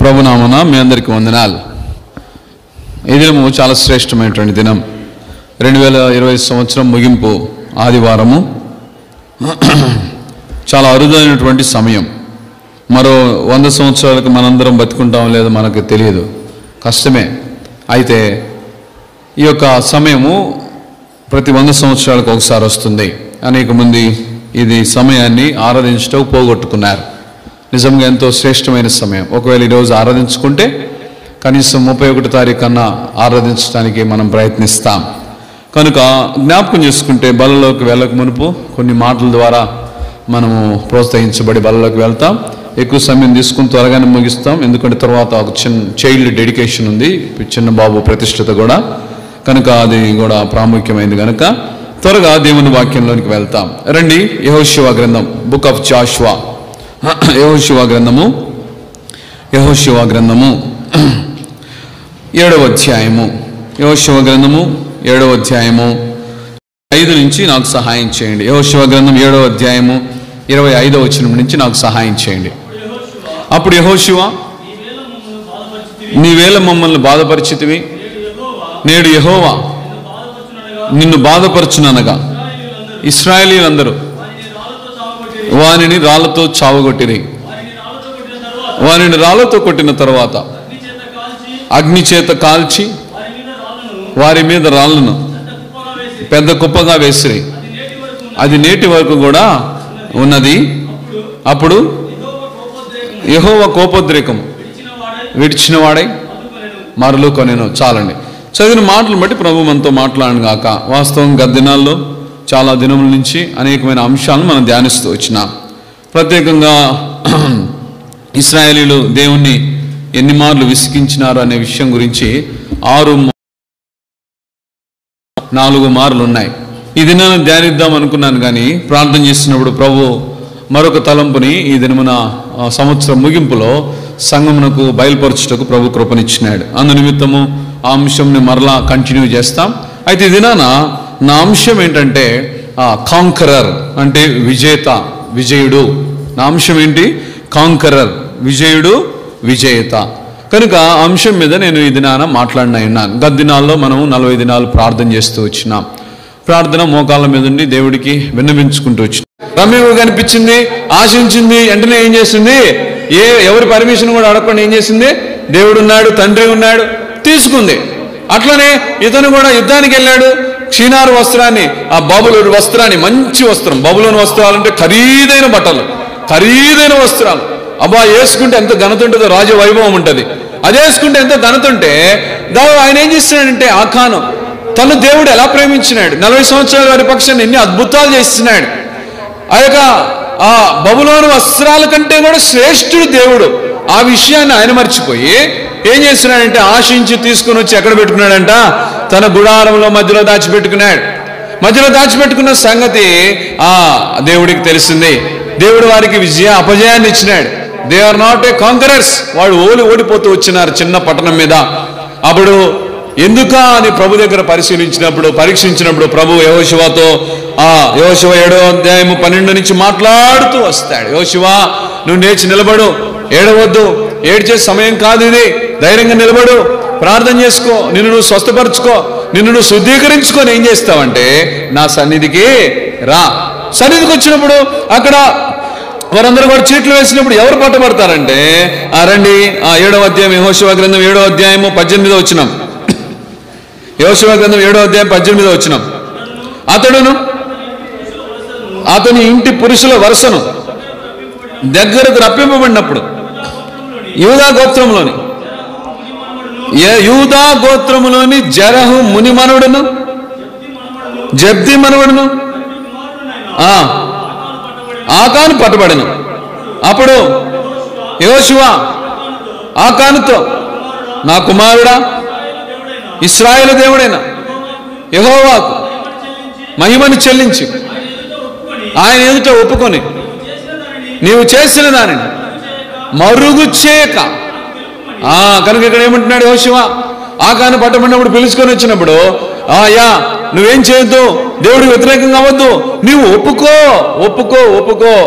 ప్రభునామన మీ అందరికీ వందనాలు ఈ దినము చాలా శ్రేష్టమైనటువంటి దినం రెండు వేల ఇరవై సంవత్సరం ముగింపు ఆదివారము చాలా అరుదైనటువంటి సమయం మరో వంద సంవత్సరాలకు మనందరం బతుకుంటాం లేదో మనకు తెలియదు కష్టమే అయితే ఈ యొక్క సమయము ప్రతి వంద సంవత్సరాలకు ఒకసారి వస్తుంది అనేక మంది ఇది సమయాన్ని ఆరాధించటం పోగొట్టుకున్నారు నిజంగా ఎంతో శ్రేష్టమైన సమయం ఒకవేళ ఈరోజు ఆరాధించుకుంటే కనీసం ముప్పై ఒకటి తారీఖు కన్నా ఆరాధించడానికి మనం ప్రయత్నిస్తాం కనుక జ్ఞాపకం చేసుకుంటే బలలోకి వెళ్ళక మునుపు కొన్ని మాటల ద్వారా మనము ప్రోత్సహించబడి బలలోకి వెళ్తాం ఎక్కువ సమయం తీసుకుని త్వరగానే ముగిస్తాం ఎందుకంటే తర్వాత ఒక చిన్న చైల్డ్ డెడికేషన్ ఉంది చిన్న బాబు ప్రతిష్టత కూడా కనుక అది కూడా ప్రాముఖ్యమైనది కనుక త్వరగా దేవుని వాక్యంలోనికి వెళ్తాం రండి యహోశివ గ్రంథం బుక్ ఆఫ్ జాషువా యహోశివ గ్రంథము యహోశివ గ్రంథము ఏడవ అధ్యాయము యహోశివ గ్రంథము ఏడవ అధ్యాయము ఐదు నుంచి నాకు సహాయం చేయండి యహోశివ గ్రంథం ఏడవ అధ్యాయము ఇరవై ఐదవ వచనం నుంచి నాకు సహాయం చేయండి అప్పుడు యహోశివ నీవేళ మమ్మల్ని బాధపరిచితివి నేడు యహోవా నిన్ను బాధపరచుననగా ఇస్రాయేలీలందరూ వానిని రాళ్లతో చావగొట్టిరి వారిని రాళ్లతో కొట్టిన తర్వాత అగ్ని చేత కాల్చి వారి మీద రాళ్ళను పెద్ద కుప్పగా వేసిరి అది నేటి వరకు కూడా ఉన్నది అప్పుడు యహోవ కోపోద్రేకం విడిచిన వాడై మరలు కొనేను చాలండి చదివిన మాటలు బట్టి ప్రభు మనతో మాట్లాడను గాక వాస్తవం గత దినాల్లో చాలా దినముల నుంచి అనేకమైన అంశాలను మనం ధ్యానిస్తూ వచ్చినాం ప్రత్యేకంగా ఇస్రాయేలీలు దేవుణ్ణి ఎన్ని మార్లు విసిగించినారు అనే విషయం గురించి ఆరు నాలుగు మార్లు ఉన్నాయి ఈ దినాన్ని ధ్యానిద్దాం అనుకున్నాను కానీ ప్రార్థన చేస్తున్నప్పుడు ప్రభు మరొక తలంపుని ఈ దినమున ఆ, సంవత్సరం ముగింపులో సంగమునకు బయలుపరచుటకు ప్రభు కృపనిచ్చినాడు అందు నిమిత్తము ఆ అంశంని మరలా కంటిన్యూ చేస్తాం అయితే ఈ దినాన నా అంశం ఏంటంటే కాంకరర్ అంటే విజేత విజయుడు నా అంశం ఏంటి కాంకరర్ విజయుడు విజేత కనుక ఆ అంశం మీద నేను ఈ దినాన మాట్లాడిన ఉన్నాను గత దినాల్లో మనం నలభై దినాలు ప్రార్థన చేస్తూ వచ్చినాం ప్రార్థన మోకాళ్ళ మీద ఉండి దేవుడికి విన్నవించుకుంటూ వచ్చినాం రమ్యగా కనిపించింది ఆశించింది వెంటనే ఏం చేసింది ఏ ఎవరి పర్మిషన్ కూడా అడగకుండా ఏం చేసింది దేవుడు ఉన్నాడు తండ్రి ఉన్నాడు తీసుకుంది అట్లనే ఇతను కూడా యుద్ధానికి వెళ్ళాడు క్షీణారు వస్త్రాన్ని ఆ బబులోని వస్త్రాన్ని మంచి వస్త్రం బబులోని వస్త్రాలంటే ఖరీదైన బట్టలు ఖరీదైన వస్త్రాలు అబ్బా వేసుకుంటే ఎంత ఘనత ఉంటుందో రాజ వైభవం ఉంటుంది అది వేసుకుంటే ఎంత ఘనత ఉంటే దాని ఆయన ఏం చేస్తున్నాడంటే ఆఖాను తను దేవుడు ఎలా ప్రేమించినాడు నలభై సంవత్సరాల వారి పక్షాన్ని ఎన్ని అద్భుతాలు చేస్తున్నాడు ఆ యొక్క ఆ బబులోని వస్త్రాల కంటే కూడా శ్రేష్ఠుడు దేవుడు ఆ విషయాన్ని ఆయన మర్చిపోయి ఏం చేస్తున్నాడంటే ఆశించి తీసుకుని వచ్చి ఎక్కడ పెట్టుకున్నాడంట తన గుడారంలో మధ్యలో దాచిపెట్టుకున్నాడు మధ్యలో దాచిపెట్టుకున్న సంగతి ఆ దేవుడికి తెలిసింది దేవుడు వారికి విజయ అపజయాన్ని ఇచ్చినాడు they are not a conquerors వాడు ఓలి ఓడిపోతూ వచ్చినారు చిన్న పట్టణం మీద అప్పుడు ఎందుకా అని ప్రభు దగ్గర పరిశీలించినప్పుడు పరీక్షించినప్పుడు ప్రభు యోశివాతో ఆ యోశివ ఏడో అధ్యాయము పన్నెండు నుంచి మాట్లాడుతూ వస్తాడు యోశివ నువ్వు నేర్చి నిలబడు ఏడవద్దు ఏడ్చే సమయం కాదు ఇది ధైర్యంగా నిలబడు ప్రార్థన చేసుకో నిన్ను నువ్వు స్వస్థపరచుకో నిన్ను నువ్వు శుద్ధీకరించుకొని ఏం చేస్తావంటే నా సన్నిధికి రా సన్నిధికి వచ్చినప్పుడు అక్కడ వారందరూ కూడా చీట్లు వేసినప్పుడు ఎవరు పట్టబడతారంటే ఆ రండి ఆ ఏడవ అధ్యాయం యెహోషువ గ్రంథం ఏడవ అధ్యాయము పద్దెనిమిదో వచ్చినాం యెహోషువ గ్రంథం ఏడో అధ్యాయం పద్దెనిమిదో వచ్చినాం అతడును అతని ఇంటి పురుషుల వరుసను దగ్గరకు రప్పింపబడినప్పుడు యూదా గోత్రంలోని ఏ యూదా గోత్రములోని జరహు మునిమనుడును జబ్ది మనవడును ఆ ఆకాను పట్టబడను అప్పుడు యోశువ ఆకానుతో నా కుమారుడా ఇస్రాయేల్ దేవుడైన యహోవాకు మహిమను చెల్లించి ఆయన ఎదుట ఒప్పుకొని నీవు చేసిన దానిని మరుగు చేయక ఆ కనుక ఇక్కడ ఏమంటున్నాడు యోశివ ఆకాను పట్టబడినప్పుడు పిలుచుకొని వచ్చినప్పుడు ఆయా నువ్వేం చేయొద్దు దేవుడికి వ్యతిరేకంగా అవ్వద్దు నీవు ఒప్పుకో ఒప్పుకో ఒప్పుకో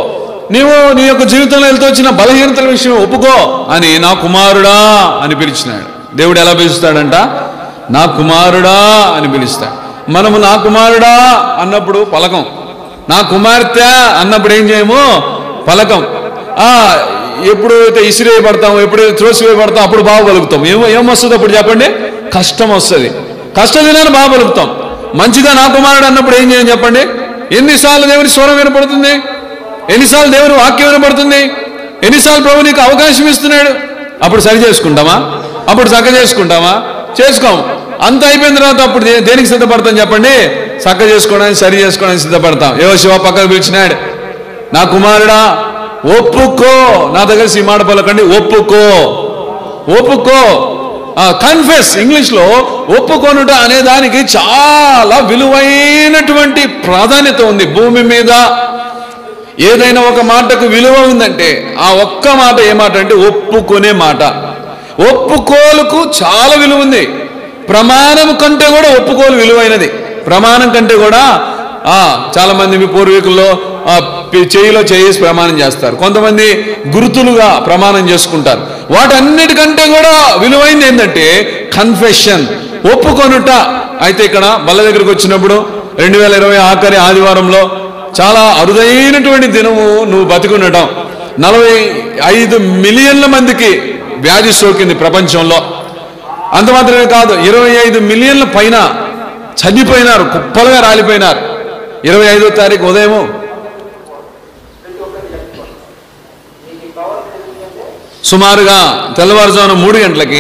నీవు నీ యొక్క జీవితంలో వెళ్తూ వచ్చిన బలహీనతల విషయం ఒప్పుకో అని నా కుమారుడా అని పిలిచినాడు దేవుడు ఎలా పిలుస్తాడంట నా కుమారుడా అని పిలుస్తాడు మనము నా కుమారుడా అన్నప్పుడు పలకం నా కుమార్తె అన్నప్పుడు ఏం చేయము పలకం ఆ ఎప్పుడైతే ఇసిరేయబడతాం ఎప్పుడైతే త్రోసివేయబడతాం అప్పుడు బాగా పలుకుతాం ఏమో ఏమొస్తుంది అప్పుడు చెప్పండి కష్టం వస్తుంది కష్ట దినాన్ని బాగా పలుకుతాం మంచిగా నా కుమారుడు అన్నప్పుడు ఏం చేయం చెప్పండి ఎన్నిసార్లు దేవుని స్వరం వినపడుతుంది ఎన్నిసార్లు దేవుని వాక్యం వినపడుతుంది ఎన్నిసార్లు ప్రభు నీకు అవకాశం ఇస్తున్నాడు అప్పుడు సరి చేసుకుంటామా అప్పుడు చక్క చేసుకుంటామా చేసుకోం అంత అయిపోయిన తర్వాత అప్పుడు దే- దేనికి సిద్ధపడతాం చెప్పండి చక్క చేసుకోవడానికి సరి చేసుకోవడానికి సిద్ధపడతాం ఏవో శివ పక్కకు పిలిచినాడు నా కుమారుడా ఒప్పుకో నా దగ్గర ఈ మాట పలకండి ఒప్పుకో ఒప్పుకో కన్ఫెస్ ఇంగ్లీష్ లో ఒప్పుకొనుట అనే దానికి చాలా విలువైనటువంటి ప్రాధాన్యత ఉంది భూమి మీద ఏదైనా ఒక మాటకు విలువ ఉందంటే ఆ ఒక్క మాట ఏ మాట అంటే ఒప్పుకునే మాట ఒప్పుకోలుకు చాలా విలువ ఉంది ప్రమాణం కంటే కూడా ఒప్పుకోలు విలువైనది ప్రమాణం కంటే కూడా ఆ చాలా మంది మీ పూర్వీకుల్లో ఆ, పి- చేయిలో చేసి ప్రమాణం చేస్తారు కొంతమంది గుర్తులుగా ప్రమాణం చేసుకుంటారు వాటన్నిటికంటే కూడా విలువైంది ఏంటంటే కన్ఫెషన్ ఒప్పుకొనుట అయితే ఇక్కడ బల్ల దగ్గరికి వచ్చినప్పుడు రెండు వేల ఇరవై ఆఖరి ఆదివారంలో చాలా అరుదైనటువంటి దినము నువ్వు బతికుండటం నలభై ఐదు మిలియన్ల మందికి వ్యాధి సోకింది ప్రపంచంలో అంత మాత్రమే కాదు ఇరవై ఐదు మిలియన్ల పైన చనిపోయినారు కుప్పలుగా రాలిపోయినారు ఇరవై ఐదో తారీఖు ఉదయము సుమారుగా తెల్లవారుజామున మూడు గంటలకి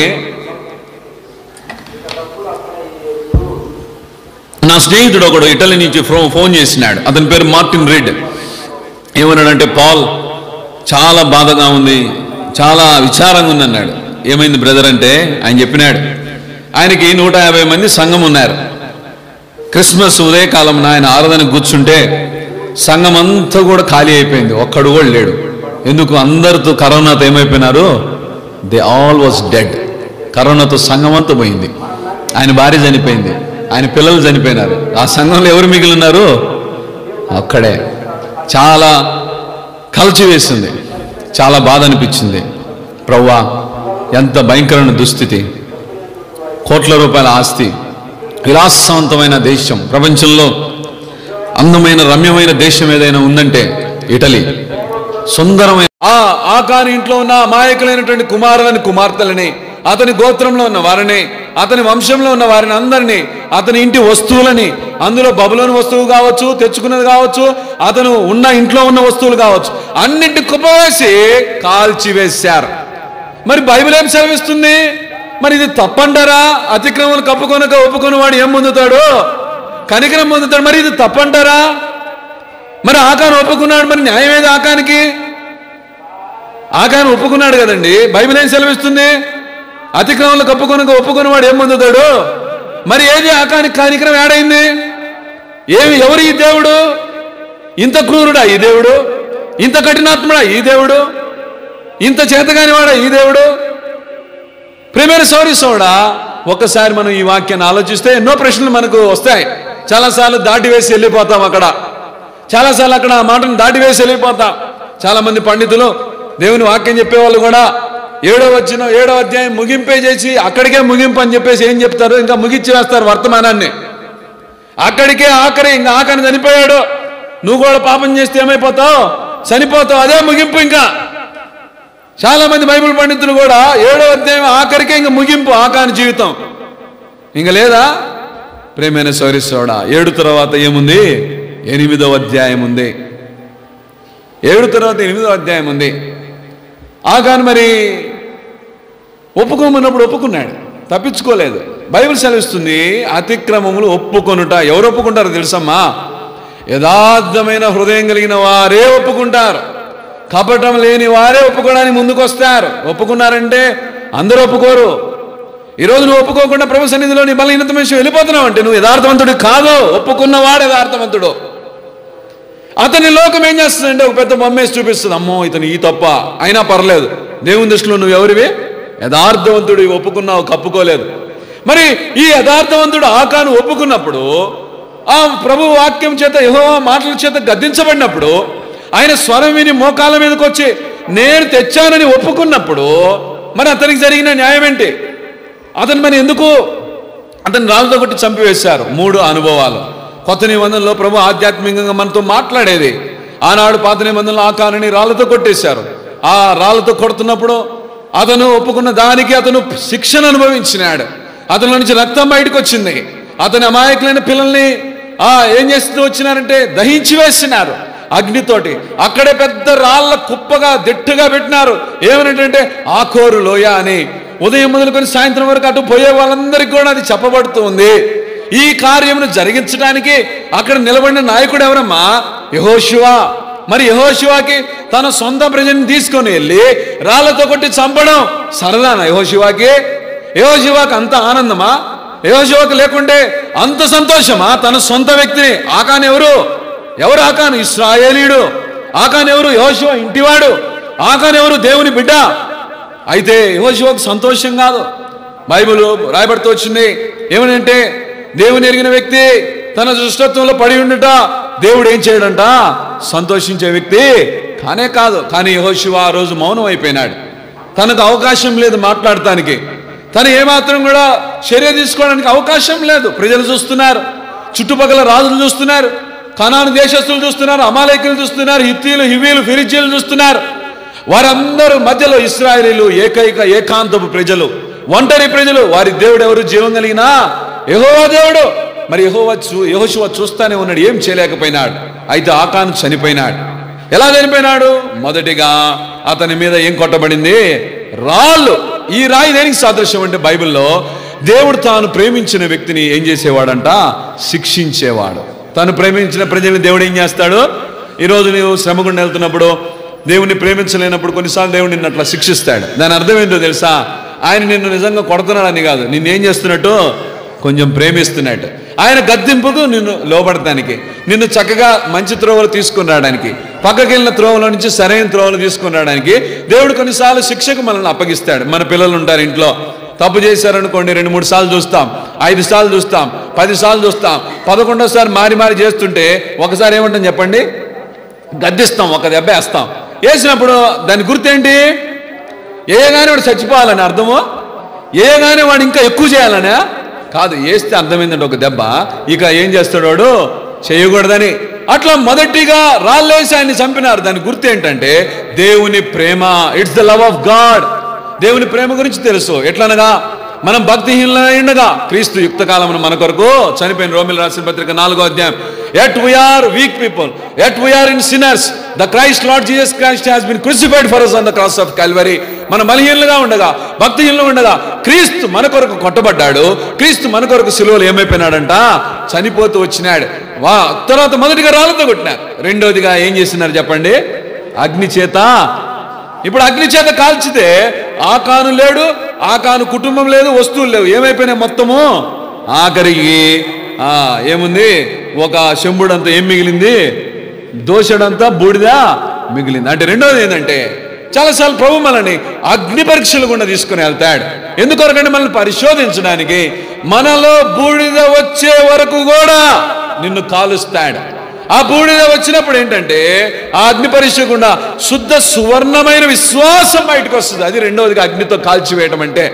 నా స్నేహితుడు ఒకడు ఇటలీ నుంచి ఫో- ఫోన్ చేసినాడు అతని పేరు మార్టిన్ రెడ్ ఏమన్నాడంటే పాల్ చాలా బాధగా ఉంది చాలా విచారంగా ఉంది అన్నాడు ఏమైంది బ్రదర్ అంటే ఆయన చెప్పినాడు ఆయనకి నూట యాభై మంది సంఘం ఉన్నారు క్రిస్మస్ ఉదయకాలం ఆయన ఆరాధన కూర్చుంటే సంఘం అంతా కూడా ఖాళీ అయిపోయింది ఒక్కడు కూడా లేడు ఎందుకు అందరితో కరోనాతో ఏమైపోయినారు దే ఆల్ వాజ్ డెడ్ కరోనాతో సంఘం అంతా పోయింది ఆయన భార్య చనిపోయింది ఆయన పిల్లలు చనిపోయినారు ఆ సంఘంలో ఎవరు మిగిలి ఉన్నారు అక్కడే చాలా కలిచివేసింది చాలా బాధ అనిపించింది ప్రవ్వా ఎంత భయంకరమైన దుస్థితి కోట్ల రూపాయల ఆస్తి విలాసవంతమైన దేశం ప్రపంచంలో అందమైన రమ్యమైన దేశం ఏదైనా ఉందంటే ఇటలీ సుందరమైన ఆ ఆకాని ఇంట్లో ఉన్న అమాయకులైనటువంటి కుమారులని కుమార్తెలని అతని గోత్రంలో ఉన్న వారిని అతని వంశంలో ఉన్న వారిని అందరినీ అతని ఇంటి వస్తువులని అందులో బబులోని వస్తువు కావచ్చు తెచ్చుకున్నది కావచ్చు అతను ఉన్న ఇంట్లో ఉన్న వస్తువులు కావచ్చు అన్నింటి కుప్పవేసి కాల్చివేశారు మరి బైబిల్ ఏం సెలవిస్తుంది మరి ఇది తప్పంటారా అతిక్రమలు కప్పుకొనక ఒప్పుకొని వాడు ఏం పొందుతాడు కనికరం పొందుతాడు మరి ఇది తప్పంటారా మరి ఆకాను ఒప్పుకున్నాడు మరి న్యాయం ఏది ఆకానికి ఆకాను ఒప్పుకున్నాడు కదండి బైబిల్ ఏం సెలవిస్తుంది అతిక్రమంలో కప్పుకొనక ఒప్పుకొని వాడు ఏం పొందుతాడు మరి ఏది ఆకానికి కానికరం ఏడైంది ఏమి ఎవరు ఈ దేవుడు ఇంత క్రూరుడా ఈ దేవుడు ఇంత కఠినాత్ముడా ఈ దేవుడు ఇంత చేతగానివాడా ఈ దేవుడు ప్రేమైన సౌరి సోడా ఒక్కసారి మనం ఈ వాక్యాన్ని ఆలోచిస్తే ఎన్నో ప్రశ్నలు మనకు వస్తాయి చాలాసార్లు దాటి వేసి వెళ్ళిపోతాం అక్కడ చాలాసార్లు అక్కడ ఆ మాటను దాటి వేసి వెళ్ళిపోతాం చాలా మంది పండితులు దేవుని వాక్యం చెప్పేవాళ్ళు కూడా ఏడో వచ్చిన ఏడో అధ్యాయం ముగింపే చేసి అక్కడికే ముగింపు అని చెప్పేసి ఏం చెప్తారు ఇంకా ముగించి వేస్తారు వర్తమానాన్ని అక్కడికే ఆఖరి ఇంకా ఆఖరి చనిపోయాడు నువ్వు కూడా పాపం చేస్తే ఏమైపోతావు చనిపోతావు అదే ముగింపు ఇంకా చాలా మంది బైబిల్ పండితులు కూడా ఏడో అధ్యాయం ఆఖరికే ఇంకా ముగింపు ఆకాని జీవితం ఇంక లేదా ప్రేమైన సౌరిసోడా ఏడు తర్వాత ఏముంది ఎనిమిదవ అధ్యాయం ఉంది ఏడు తర్వాత ఎనిమిదవ అధ్యాయం ఉంది ఆకాని మరి ఒప్పుకోమన్నప్పుడు ఒప్పుకున్నాడు తప్పించుకోలేదు బైబిల్ సెలవిస్తుంది అతిక్రమములు ఒప్పుకొనుట ఎవరు ఒప్పుకుంటారు తెలుసమ్మా యథార్థమైన హృదయం కలిగిన వారే ఒప్పుకుంటారు కపటం లేని వారే ఒప్పుకోవడానికి ముందుకు వస్తారు ఒప్పుకున్నారంటే అందరూ ఒప్పుకోరు ఈరోజు నువ్వు ఒప్పుకోకుండా ప్రభు సన్నిధిలో నీ బలహీనత విషయం వెళ్ళిపోతున్నావు అంటే నువ్వు యథార్థవంతుడు కాదు ఒప్పుకున్నవాడు యథార్థవంతుడు అతని లోకం ఏం చేస్తుందంటే ఒక పెద్ద బొమ్మేసి చూపిస్తుంది అమ్మో ఇతను ఈ తప్ప అయినా పర్లేదు దేవుని దృష్టిలో నువ్వు ఎవరివి యథార్థవంతుడు ఇవి ఒప్పుకున్నావు కప్పుకోలేదు మరి ఈ యథార్థవంతుడు ఆకాను ఒప్పుకున్నప్పుడు ఆ ప్రభు వాక్యం చేత యెహోవా మాటల చేత గద్దించబడినప్పుడు ఆయన స్వరం విని మోకాల మీదకి వచ్చి నేను తెచ్చానని ఒప్పుకున్నప్పుడు మరి అతనికి జరిగిన న్యాయం ఏంటి అతను మరి ఎందుకు అతను రాళ్ళతో కొట్టి చంపివేశారు మూడు అనుభవాలు కొత్త నిబంధనలో ప్రభు ఆధ్యాత్మికంగా మనతో మాట్లాడేది ఆనాడు పాత నిబంధనలు ఆ కారణి రాళ్ళతో కొట్టేశారు ఆ రాళ్ళతో కొడుతున్నప్పుడు అతను ఒప్పుకున్న దానికి అతను శిక్షను అనుభవించినాడు అతని నుంచి రక్తం బయటకు వచ్చింది అతని అమాయకులైన పిల్లల్ని ఆ ఏం చేస్తూ వచ్చినారంటే దహించి వేసినారు అగ్నితోటి అక్కడే పెద్ద రాళ్ళ కుప్పగా దిట్టుగా పెట్టినారు ఏమనంటే ఆకోరు లోయ అని ఉదయం మొదలుకొని సాయంత్రం వరకు అటు పోయే వాళ్ళందరికీ కూడా అది చెప్పబడుతూ ఉంది ఈ కార్యమును జరిగించడానికి అక్కడ నిలబడిన నాయకుడు ఎవరమ్మా యహోశివా మరి యహోశివాకి తన సొంత ప్రజల్ని తీసుకొని వెళ్ళి రాళ్లతో కొట్టి చంపడం సరదానా యహోశివాకి యహోశివాకి అంత ఆనందమా యహోశివాకి లేకుంటే అంత సంతోషమా తన సొంత వ్యక్తిని ఆకాన్ ఎవరు ఎవరు ఆకాను ఇస్రాయేలీయుడు ఆకాన్ ఎవరు యహోశివ ఇంటివాడు ఆకాన్ ఎవరు దేవుని బిడ్డ అయితే యహోశివకు సంతోషం కాదు బైబిల్ రాయబడుతూ వచ్చింది ఏమనంటే దేవుని ఎరిగిన వ్యక్తి తన దుష్టత్వంలో పడి ఉండుట దేవుడు ఏం చేయడంట సంతోషించే వ్యక్తి కానే కాదు కానీ యహోశివ ఆ రోజు మౌనం అయిపోయినాడు తనకు అవకాశం లేదు మాట్లాడటానికి తను ఏమాత్రం కూడా చర్య తీసుకోవడానికి అవకాశం లేదు ప్రజలు చూస్తున్నారు చుట్టుపక్కల రాజులు చూస్తున్నారు కనాను దేశస్తులు చూస్తున్నారు అమాలయకులు చూస్తున్నారు హిత్తీలు హివీలు ఫిరిజీలు చూస్తున్నారు వారందరూ మధ్యలో ఇస్రాయేలీలు ఏకైక ఏకాంతపు ప్రజలు ఒంటరి ప్రజలు వారి దేవుడు ఎవరు జీవం కలిగిన యెహోవా దేవుడు మరి యెహోవా చూ యెహోషువ చూస్తానే ఉన్నాడు ఏం చేయలేకపోయినాడు అయితే ఆకాను చనిపోయినాడు ఎలా చనిపోయినాడు మొదటిగా అతని మీద ఏం కొట్టబడింది రాళ్ళు ఈ రాయి దేనికి సాదృశ్యం అంటే బైబిల్లో దేవుడు తాను ప్రేమించిన వ్యక్తిని ఏం చేసేవాడంట శిక్షించేవాడు తాను ప్రేమించిన ప్రజల్ని దేవుడు ఏం చేస్తాడు ఈరోజు నీవు శ్రమగుండా వెళ్తున్నప్పుడు దేవుణ్ణి ప్రేమించలేనప్పుడు కొన్నిసార్లు దేవుడు నిన్ను అట్లా శిక్షిస్తాడు దాని అర్థం ఏంటో తెలుసా ఆయన నిన్ను నిజంగా కొడుతున్నాడని కాదు నిన్ను ఏం చేస్తున్నట్టు కొంచెం ప్రేమిస్తున్నట్టు ఆయన గద్దింపుకు నిన్ను లోపడటానికి నిన్ను చక్కగా మంచి త్రోవలు తీసుకుని రావడానికి పక్కకి వెళ్ళిన త్రోవల నుంచి సరైన త్రోవలు తీసుకుని రావడానికి దేవుడు కొన్నిసార్లు శిక్షకు మనల్ని అప్పగిస్తాడు మన పిల్లలు ఉంటారు ఇంట్లో తప్పు చేశారనుకోండి రెండు మూడు సార్లు చూస్తాం ఐదు సార్లు చూస్తాం పది సార్లు చూస్తాం పదకొండోసారి మారి మారి చేస్తుంటే ఒకసారి ఏమంటాం చెప్పండి గద్దిస్తాం ఒక దెబ్బ వేస్తాం వేసినప్పుడు దాని గుర్తేంటి ఏ కానీ వాడు చచ్చిపోవాలని అర్థము ఏ కానీ వాడు ఇంకా ఎక్కువ చేయాలనే కాదు వేస్తే అర్థమైందంటే ఒక దెబ్బ ఇక ఏం చేస్తాడు వాడు చేయకూడదని అట్లా మొదటిగా రాళ్ళేసి ఆయన్ని చంపినారు దాని గుర్తు ఏంటంటే దేవుని ప్రేమ it's the love of God దేవుని ప్రేమ గురించి తెలుసు ఎట్లనగా మనం భక్తిహీనులైండగా క్రీస్తు యుక్త కాలమున మన కొరకు చనిపోయిన రోమిల్ రాసిన పత్రిక నాలుగో అధ్యాయం yet we are weak people yet we are in sinners the Christ Lord Jesus Christ has been crucified for us on the cross of Calvary మన బలహీనులుగా ఉండగా భక్తిహీనులు ఉండగా క్రీస్తు మన కొరకు కొట్టబడ్డాడు క్రీస్తు మన కొరకు సిలువలు ఏమైపోయినాడంట చనిపోతూ వచ్చినాడు వా తర్వాత మొదటిగా రాళ్ళతో కొట్టినారు రెండోదిగా ఏం చేసినారు చెప్పండి అగ్ని చేత ఇప్పుడు అగ్ని చేత కాల్చితే ఆకాను లేడు ఆకాను కుటుంబం లేదు వస్తువులు లేవు ఏమైపోయినాయి మొత్తము ఆఖరికి ఆ ఏముంది ఒక శంభుడంతా ఏం మిగిలింది దోషడంతా బూడిద మిగిలింది అంటే రెండోది ఏంటంటే చాలాసార్లు ప్రభు మనల్ని అగ్ని పరీక్షలు గుండా తీసుకుని వెళ్తాడు ఎందుకొరకంటే మనల్ని పరిశోధించడానికి మనలో బూడిద వచ్చే వరకు కూడా నిన్ను కాలుస్తాడు ఆ బూడిద వచ్చినప్పుడు ఏంటంటే ఆ అగ్ని పరీక్ష గుండా శుద్ధ సువర్ణమైన విశ్వాసం బయటకు వస్తుంది అది రెండవదిగా అగ్నితో కాల్చివేయటం అంటే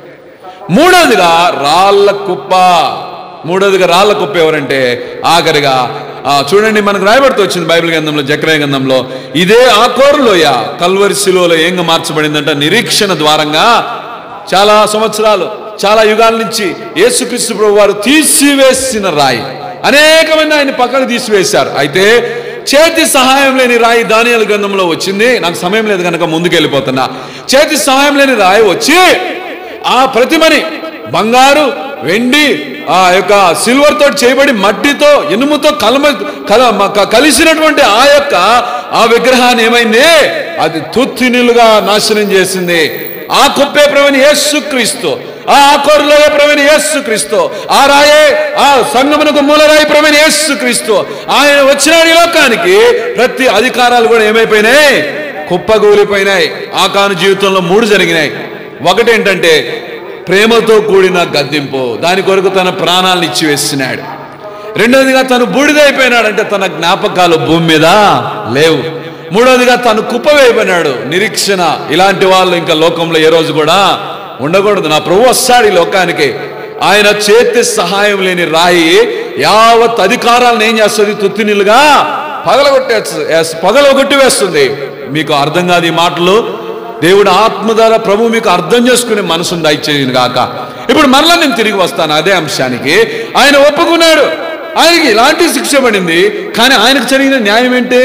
మూడవదిగా రాళ్ళ కుప్ప మూడవదిగా రాళ్ళ కుప్ప ఎవరంటే ఆఖరిగా ఆ, చూడండి మనకు రాయబడుతూ వచ్చింది బైబిల్ గ్రంథంలో జక్రయ గ్రంథంలో ఇదే ఆకోరులోయ కల్వరిశిలోలో ఏంగా మార్చబడిందంట నిరీక్షణ ద్వారంగా చాలా సంవత్సరాలు చాలా యుగాల నుంచి యేసుక్రీస్తు ప్రభు వారు తీసివేసిన రాయి అనేకమైన ఆయన పక్కకు తీసివేశారు అయితే చేతి సహాయం లేని రాయి దానియాల గ్రంథంలో వచ్చింది నాకు సమయం లేదు కనుక ముందుకు వెళ్ళిపోతున్నా చేతి సహాయం లేని రాయి వచ్చి ఆ ప్రతిమని బంగారు వెండి ఆ యొక్క సిల్వర్ తోటి చేయబడి మట్టితో ఇనుముతో కలమ కల మ- క- కలిసినటువంటి ఆ యొక్క ఆ విగ్రహాన్ని ఏమైంది అది తుత్తినిలుగా నాశనం చేసింది ఆ కుప్పే ప్రవీణ యేసు క్రీస్తు ఆ ఆకోరులో ప్రవీణ యేసు క్రీస్తు ఆ రాయే ఆ సంగమునకు మూలరాయి ప్రవీణ యేసు క్రీస్తు ఆయన వచ్చిన ఈ లోకానికి ప్రతి అధికారాలు కూడా ఏమైపోయినాయి కుప్పగూలిపోయినాయి ఆకాను జీవితంలో మూడు జరిగినాయి ఒకటి ఏంటంటే ప్రేమతో కూడిన గద్దింపు దాని కొరకు తన ప్రాణాలను ఇచ్చి వేస్తున్నాడు రెండవదిగా తను బూడిదైపోయినాడంటే తన జ్ఞాపకాలు భూమి మీద లేవు మూడోదిగా తను కుప్పవేయబడినాడు నిరీక్షణ ఇలాంటి వాళ్ళు ఇంకా లోకంలో ఏ రోజు కూడా ఉండకూడదు నా ప్రభు వస్తాడు ఈ లోకానికి ఆయన చేతి సహాయం లేని రాయి యావత్ అధికారాలను ఏం చేస్తుంది తుత్తినీలుగా పగలగొట్టేస్తుంది పగలగొట్టి వేస్తుంది మీకు అర్థం కాదు ఈ మాటలు దేవుడు ఆత్మ ద్వారా ప్రభు మీకు అర్థం చేసుకునే మనసును దయచేయను గాక ఇప్పుడు మరలా నేను తిరిగి వస్తాను అదే అంశానికి ఆయన ఒప్పుకున్నాడు ఆయనకి ఇలాంటి శిక్ష పడింది కానీ ఆయనకు జరిగిన న్యాయం ఏంటి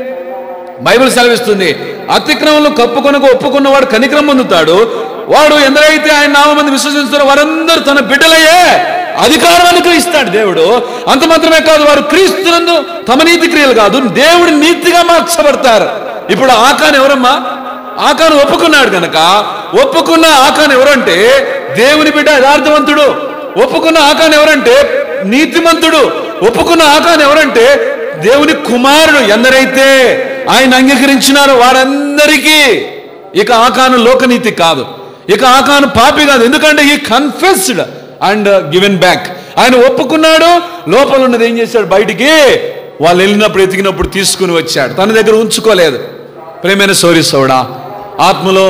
బైబిల్ సెలవిస్తుంది అతిక్రమంలో కప్పుకొనకు ఒప్పుకున్నవాడు కనిక్రమం పొందుతాడు వాడు ఎందరైతే ఆయన నామంది విశ్వసిస్తారో వారందరూ తన బిడ్డలయ్యే అధికారం అనుగ్రహిస్తాడు దేవుడు అంత మాత్రమే కాదు వారు క్రీస్తునందు తమ నీతి క్రియలు కాదు దేవుడి నీతిగా మార్చబడతారు ఇప్పుడు ఆకాన్ ఎవరమ్మా ఆకాను ఒప్పుకున్నాడు కనుక ఒప్పుకున్న ఆకాన్ ఎవరంటే దేవుని బిడ్డ యథార్థవంతుడు ఒప్పుకున్న ఆకాన్ ఎవరంటే నీతిమంతుడు ఒప్పుకున్న ఆకాన్ ఎవరంటే దేవుని కుమారుడు ఎందరైతే ఆయన అంగీకరించినారో వారందరికీ ఇక ఆకాను లోకనీతి కాదు ఇక ఆకాను పాపి కాదు ఎందుకంటే ఈ కన్ఫెస్డ్ అండ్ గివెన్ బ్యాక్ ఆయన ఒప్పుకున్నాడు లోపల ఉన్నది ఏం చేశాడు బయటికి వాళ్ళు వెళ్ళినప్పుడు ఎతికినప్పుడు తీసుకుని వచ్చాడు తన దగ్గర ఉంచుకోలేదు ప్రేమైన సోరి సోడా ఆత్మలో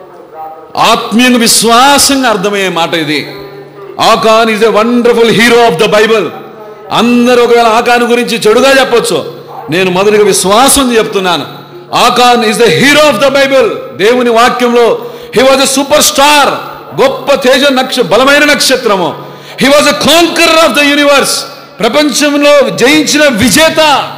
ఆత్మీయంగా విశ్వాసంగా అర్థమయ్యే మాట ఇది Achan is a wonderful hero of the Bible అందరూ ఒకవేళ ఆకాన్ గురించి చెడుగా చెప్పొచ్చు నేను మొదటిగా విశ్వాసం చెప్తున్నాను Achan is the hero of the Bible దేవుని వాక్యంలో he was a super star గొప్ప తేజ నక్ష బలమైన నక్షత్రము he was a conqueror of the universe ప్రపంచంలో జయించిన విజేత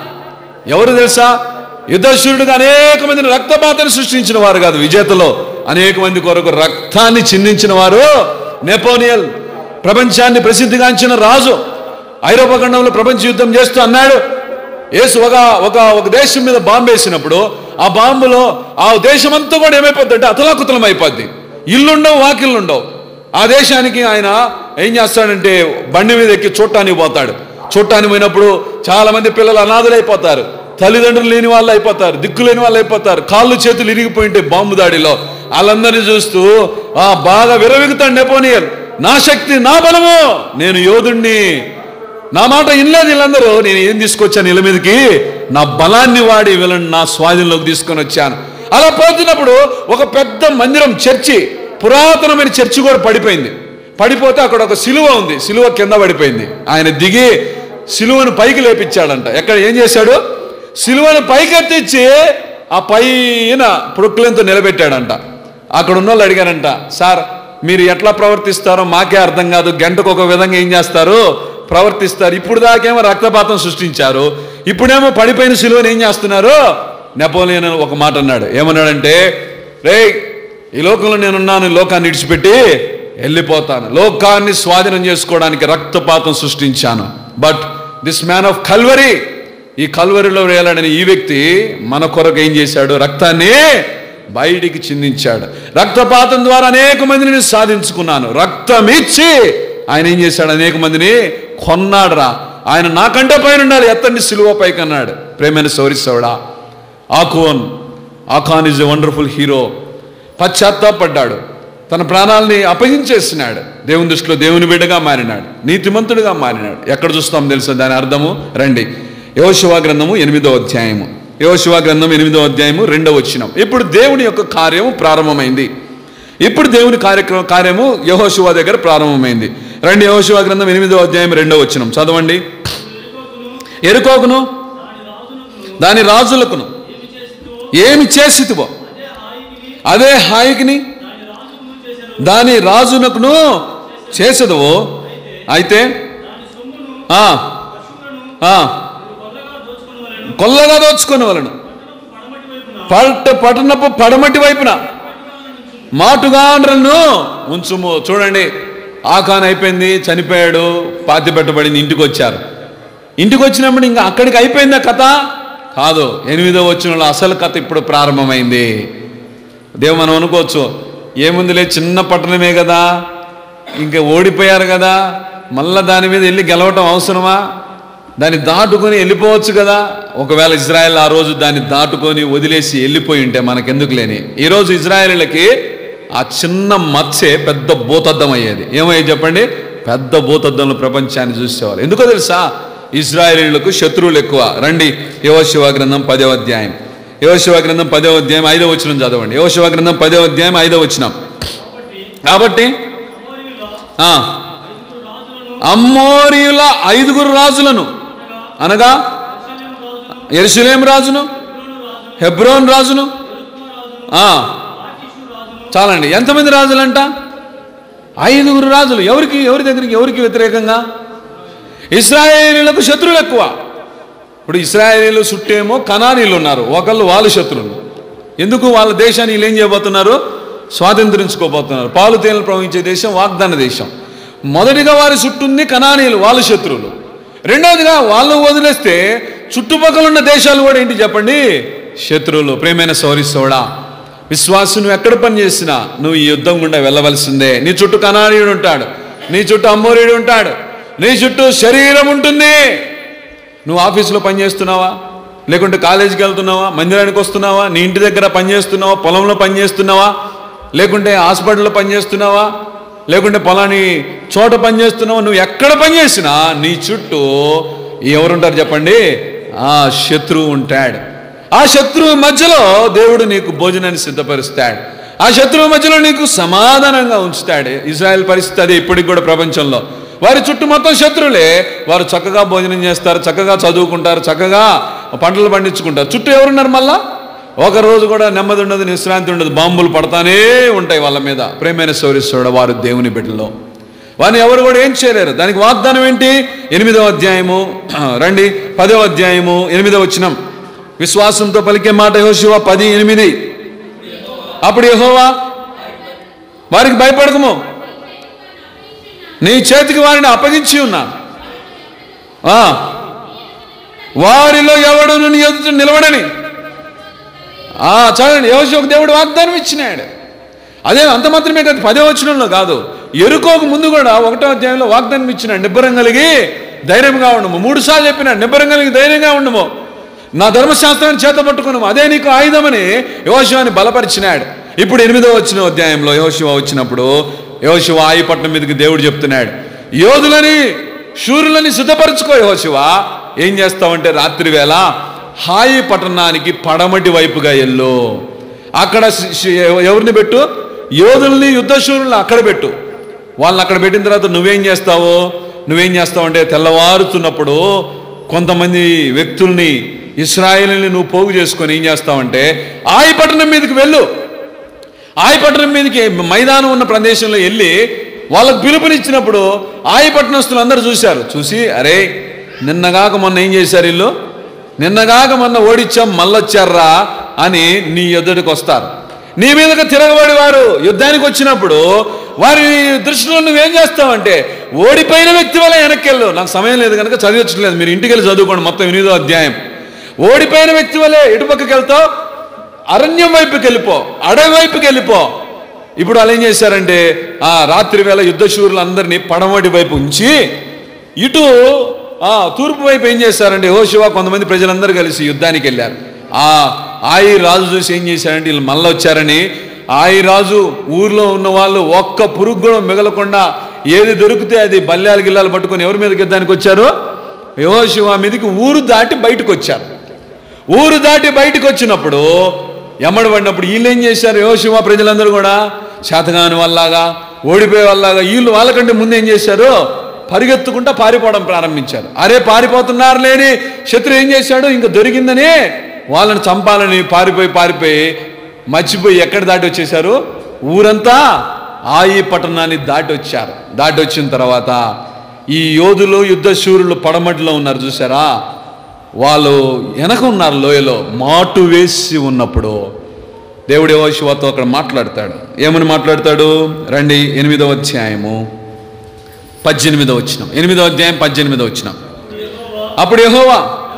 ఎవరు తెలుసా యుద్ధశూరుడుగా అనేక మందిని రక్తపాతను సృష్టించిన వారు కాదు విజేతలో అనేక మంది కొరకు రక్తాన్ని చిందించిన వారు నెపోనియల్ ప్రపంచాన్ని ప్రసిద్ధిగాంచిన రాజు ఐరోపా ఖండంలో ప్రపంచ యుద్ధం చేస్తూ అన్నాడు యేసు ఒక ఒక ఒక దేశం మీద బాంబు వేసినప్పుడు ఆ బాంబులో ఆ దేశం అంతా కూడా ఏమైపోద్ది అంటే అతలాకుతలం అయిపోద్ది ఇల్లుండవు వాకిళ్ళుండవు ఆ దేశానికి ఆయన ఏం చేస్తాడంటే బండి మీద ఎక్కి చూడటానికి పోతాడు చూడటానికి పోయినప్పుడు చాలా మంది పిల్లలు అనాథులైపోతారు తల్లిదండ్రులు లేని వాళ్ళు అయిపోతారు దిక్కు లేని వాళ్ళు అయిపోతారు కాళ్ళు చేతులు ఇరిగిపోయింటే బాంబు దాడిలో వాళ్ళందరినీ చూస్తూ ఆ బాగా విరవిగుతాడు నెపోనియల్ నా శక్తి నా బలము నేను యోధుణ్ణి నా మాట ఇనలేదు వీళ్ళందరూ నేను ఏం తీసుకొచ్చాను వీళ్ళ మీదకి నా బలాన్ని వాడి వీళ్ళని నా స్వాధీనంలోకి తీసుకొని వచ్చాను అలా పోతున్నప్పుడు ఒక పెద్ద మందిరం చర్చి పురాతనమైన చర్చి కూడా పడిపోయింది పడిపోతే అక్కడ ఒక సిలువ ఉంది సిలువ కింద పడిపోయింది ఆయన దిగి సిలువను పైకి లేపించాడంట ఎక్కడ ఏం చేశాడు సిలువను పైకెత్తిచ్చి ఆ పైన ప్రొక్లెంతో నిలబెట్టాడంట అక్కడ ఉన్న వాళ్ళు అడిగారంట సార్ మీరు ఎట్లా ప్రవర్తిస్తారో మాకే అర్థం కాదు గంటకు ఒక విధంగా ఏం చేస్తారు ప్రవర్తిస్తారు ఇప్పుడు దాకేమో రక్తపాతం సృష్టించారు ఇప్పుడేమో పడిపోయిన సిలువను ఏం చేస్తున్నారు నెపోలియన్ ఒక మాట అన్నాడు ఏమన్నాడంటే రే ఈ లోకంలో నేనున్నాను ఈ లోకాన్ని విడిచిపెట్టి వెళ్ళిపోతాను లోకాన్ని స్వాధీనం చేసుకోవడానికి రక్తపాతం సృష్టించాను but this man of Calvary ఈ కల్వరిలో వేలాడని ఈ వ్యక్తి మన కొరకు ఏం చేశాడు రక్తాన్ని బయటికి చిందించాడు రక్తపాతం ద్వారా అనేక మందిని నేను సాధించుకున్నాను రక్తం ఇచ్చి ఆయన ఏం చేశాడు అనేక మందిని కొన్నాడురా ఆయన నాకంటే పైన ఉండాలి ఎత్తండి సిలువ పైకి అన్నాడు ప్రేమైన సౌరిసౌడా Achan Achan is a wonderful hero పశ్చాత్తాపడ్డాడు తన ప్రాణాలని అప్పగించేసినాడు దేవుని దృష్టిలో దేవుని బిడ్డగా మారినాడు నీతిమంతుడిగా మారినాడు ఎక్కడ చూస్తాం తెలుసా దాని అర్థము రండి యోశివా గ్రంథము ఎనిమిదో అధ్యాయము యోశివా గ్రంథం ఎనిమిదో అధ్యాయము రెండో వచ్చినం ఇప్పుడు దేవుని యొక్క కార్యము ప్రారంభమైంది ఇప్పుడు దేవుని కార్యక్రమం కార్యము యహోశివా దగ్గర ప్రారంభమైంది రండి యహోశివా గ్రంథం ఎనిమిదో అధ్యాయం రెండో వచ్చినం చదవండి ఎరుకోకును దాని రాజులకును ఏమి చేసితివో అదే హాయికిని దాని రాజునకును చేసదువో అయితే ఆ, ఆ, కొల్లగా దోచుకుని వలన పట్ట పట్టణపు పడమటి వైపున మాటుగాండ్రలను ఉంచుము చూడండి ఆకాన్ అయిపోయింది చనిపోయాడు పాతి పెట్టబడింది ఇంటికి వచ్చారు ఇంటికి వచ్చినప్పుడు ఇంకా అక్కడికి అయిపోయిందా కథ కాదు ఎనిమిదో వచ్చిన అసలు కథ ఇప్పుడు ప్రారంభమైంది దేవు మనం అనుకోవచ్చు ఏముందిలే చిన్న పట్టణమే కదా ఇంకా ఓడిపోయారు కదా మళ్ళా దాని మీద వెళ్ళి గెలవటం అవసరమా దాన్ని దాటుకొని వెళ్ళిపోవచ్చు కదా ఒకవేళ ఇజ్రాయెల్ ఆ రోజు దాన్ని దాటుకొని వదిలేసి వెళ్ళిపోయి ఉంటే మనకెందుకు లేని ఈరోజు ఇజ్రాయేలీలకి ఆ చిన్న మత్సే పెద్ద భూతద్దం అయ్యేది ఏమయ్యేది చెప్పండి పెద్ద భూతద్దంలో ప్రపంచాన్ని చూసేవారు ఎందుకో తెలుసా ఇజ్రాయేలీలకు శత్రువులు ఎక్కువ రండి యోశివ గ్రంథం పదవ అధ్యాయం యోశివ గ్రంథం పదో అధ్యాయం ఐదో వచ్చిన చదవండి యోశివ గ్రంథం పదో అధ్యాయం ఐదో వచ్చిన కాబట్టి ఆ, అమ్మోరియుల ఐదుగురు రాజులను అనగా ఎరుసలేం రాజును హెబ్రోన్ రాజును ఆ, చాలండి ఎంతమంది రాజులంట ఐదుగురు రాజులు ఎవరికి ఎవరి దగ్గరికి ఎవరికి వ్యతిరేకంగా ఇస్రాయేలీలకు శత్రువులు ఎక్కువ ఇప్పుడు ఇస్రాయేలీలు చుట్టేమో కనానీలు ఉన్నారు ఒకళ్ళు వాళ్ళు శత్రువులు ఎందుకు వాళ్ళ దేశాన్ని వీళ్ళు ఏం చేయబోతున్నారు స్వాతంత్రించుకోబోతున్నారు పాలు తేనెలు ప్రవహించే దేశం వాగ్దాన దేశం మొదటిగా వారి చుట్టూంది కనానీయులు వాళ్ళ శత్రువులు రెండవదిగా వాళ్ళు వదిలేస్తే చుట్టుపక్కల ఉన్న దేశాలు కూడా ఏంటి చెప్పండి శత్రువులు ప్రేమైన సౌరి సోడా విశ్వాసం నువ్వు ఎక్కడ పని చేసినా నువ్వు ఈ యుద్ధం గుండా వెళ్ళవలసిందే నీ చుట్టూ కనానీయుడు ఉంటాడు నీ చుట్టూ అమ్మోరీయుడు ఉంటాడు నీ చుట్టూ శరీరం ఉంటుంది నువ్వు ఆఫీసులో పని చేస్తున్నావా లేకుంటే కాలేజీకి వెళ్తున్నావా మందిరానికి వస్తున్నావా నీ ఇంటి దగ్గర పని చేస్తున్నావా పొలంలో పని చేస్తున్నావా లేకుంటే హాస్పిటల్లో పని చేస్తున్నావా లేకుంటే పొలాని చోట పని చేస్తున్నావా నువ్వు ఎక్కడ పని చేసినా నీ చుట్టూ ఎవరుంటారు చెప్పండి ఆ శత్రువు ఉంటాడు ఆ శత్రువు మధ్యలో దేవుడు నీకు భోజనాన్ని సిద్ధపరుస్తాడు ఆ శత్రువు మధ్యలో నీకు సమాధానంగా ఉంచుతాడు ఇజ్రాయెల్ పరిస్థితి అదే ఇప్పటికి కూడా ప్రపంచంలో వారి చుట్టూ మొత్తం శత్రువులే వారు చక్కగా భోజనం చేస్తారు చక్కగా చదువుకుంటారు చక్కగా పంటలు పండించుకుంటారు చుట్టూ ఎవరున్నారు మళ్ళా ఒక రోజు కూడా నెమ్మది ఉండదు విశ్రాంతి ఉండదు బాంబులు పడతానే ఉంటాయి వాళ్ళ మీద ప్రేమైన సౌరిస్తుడు వారు దేవుని బిడ్డలో వారిని ఎవరు కూడా ఏం చేయలేరు దానికి వాగ్దానం ఏంటి ఎనిమిదవ అధ్యాయము రండి పదవ అధ్యాయము ఎనిమిదవ వచ్చినం విశ్వాసంతో పలికే మాట యెహోషువ పది ఎనిమిది అప్పుడు యెహోవా వారికి భయపడకము నీ చేతికి వారిని అప్పగించి ఉన్నా ఆ, వారిలో ఎవడును నీ ఎదుట నిలవడని ఆ చదవండి యోశోకు దేవుడు వాగ్దానం ఇచ్చినాడు అదే అంత మాత్రమే కాదు పదే వచనంలో కాదు ఎరుకోకు ముందు కూడా ఒకటో అధ్యాయంలో వాగ్దానం ఇచ్చినాడు నిబ్బరం కలిగి ధైర్యంగా ఉండము మూడు సార్లు చెప్పినాడు నిబ్బరం కలిగి ధైర్యంగా ఉండము నా ధర్మశాస్త్రాన్ని చేత పట్టుకున్నాము అదే నీకు ఆయుధమని యోశివాని బలపరిచినాడు ఇప్పుడు ఎనిమిదో వచ్చిన అధ్యాయంలో యోశివ వచ్చినప్పుడు యోశివ ఆయిపట్నం మీదకి దేవుడు చెప్తున్నాడు యోధులని శూరులని సిద్ధపరచుకో యోశివ ఏం చేస్తావంటే రాత్రి వేళ హాయి పట్టణానికి పడమటి వైపుగా ఎల్లు అక్కడ శి- శి- ఎవరిని పెట్టు యోధుల్ని యుద్ధశూరుల్ని అక్కడ పెట్టు వాళ్ళని అక్కడ పెట్టిన తర్వాత నువ్వేం చేస్తావు నువ్వేం చేస్తావు అంటే తెల్లవారుతున్నప్పుడు కొంతమంది వ్యక్తుల్ని ఇస్రాయేల్ని నువ్వు పోగు చేసుకొని ఏం చేస్తావంటే ఆయి పట్టణం మీదకి వెళ్ళు ఆయపట్నం మీదకి మైదానం ఉన్న ప్రదేశంలో వెళ్ళి వాళ్ళకు పిలుపునిచ్చినప్పుడు ఆయపట్నస్తులు అందరూ చూశారు చూసి అరే నిన్నగాక మొన్న ఏం చేశారు వీళ్ళు నిన్నగాక మొన్న ఓడిచ్చాం మళ్ళొచ్చారా అని నీ ఎదుటికి వస్తారు నీ మీదకి తిరగబడి వారు యుద్ధానికి వచ్చినప్పుడు వారి దృష్టిలో నువ్వేం చేస్తావంటే ఓడిపోయిన వ్యక్తి వల్ల వెనక్కి వెళ్ళు నాకు సమయం లేదు కనుక చదివించట్లేదు మీరు ఇంటికి వెళ్ళి చదువుకోండి మొత్తం ఎనిమిదో అధ్యాయం ఓడిపోయిన వ్యక్తి వల్లే ఎటు పక్కకి వెళ్తావు అరణ్యం వైపుకి వెళ్ళిపో అడవి వైపుకి వెళ్ళిపో ఇప్పుడు వాళ్ళు ఏం చేశారంటే ఆ రాత్రి వేళ యుద్ధశూరులందరినీ పడమటి వైపు ఉంచి ఇటు ఆ తూర్పు వైపు ఏం చేశారంటే ఓ శివ కొంతమంది ప్రజలందరూ కలిసి యుద్ధానికి వెళ్ళారు ఆ ఆయి రాజు చూసి ఏం చేశారంటే వీళ్ళు మళ్ళీ వచ్చారని ఆయి రాజు ఊర్లో ఉన్న వాళ్ళు ఒక్క పురుగు కూడా మిగలకుండా ఏది దొరికితే అది బల్యాలు గిల్లాలు పట్టుకొని ఎవరి మీదకి యుద్ధానికి వచ్చారు యహోశివ మీదకి ఊరు దాటి బయటకు వచ్చారు ఊరు దాటి బయటకు వచ్చినప్పుడు ఎమ్మడి పడినప్పుడు వీళ్ళు ఏం చేశారు యోశివ ప్రజలందరూ కూడా శాతగాని వల్లాగా ఓడిపోయే వల్లాగా వీళ్ళు వాళ్ళకంటే ముందు ఏం చేశారు పరిగెత్తుకుంటా పారిపోవడం ప్రారంభించారు అరే పారిపోతున్నారు లేని శత్రు ఏం చేశాడు ఇంకా దొరికిందని వాళ్ళని చంపాలని పారిపోయి పారిపోయి మర్చిపోయి ఎక్కడ దాటి వచ్చేసారు ఊరంతా ఆయి పట్టణాన్ని దాటి వచ్చారు దాటి వచ్చిన తర్వాత ఈ యోధులు యుద్ధశూరులు పడమటిలో ఉన్నారు చూసారా వాళ్ళు వెనక ఉన్నారు లోయలో మాటు వేసి ఉన్నప్పుడు దేవుడు యెహోషువతో అక్కడ మాట్లాడతాడు ఏమని మాట్లాడతాడు రండి ఎనిమిదవ అధ్యాయము పద్దెనిమిదవ వచ్చిన ఎనిమిదవ అధ్యాయం పద్దెనిమిదవ వచ్చిన అప్పుడు యహోవా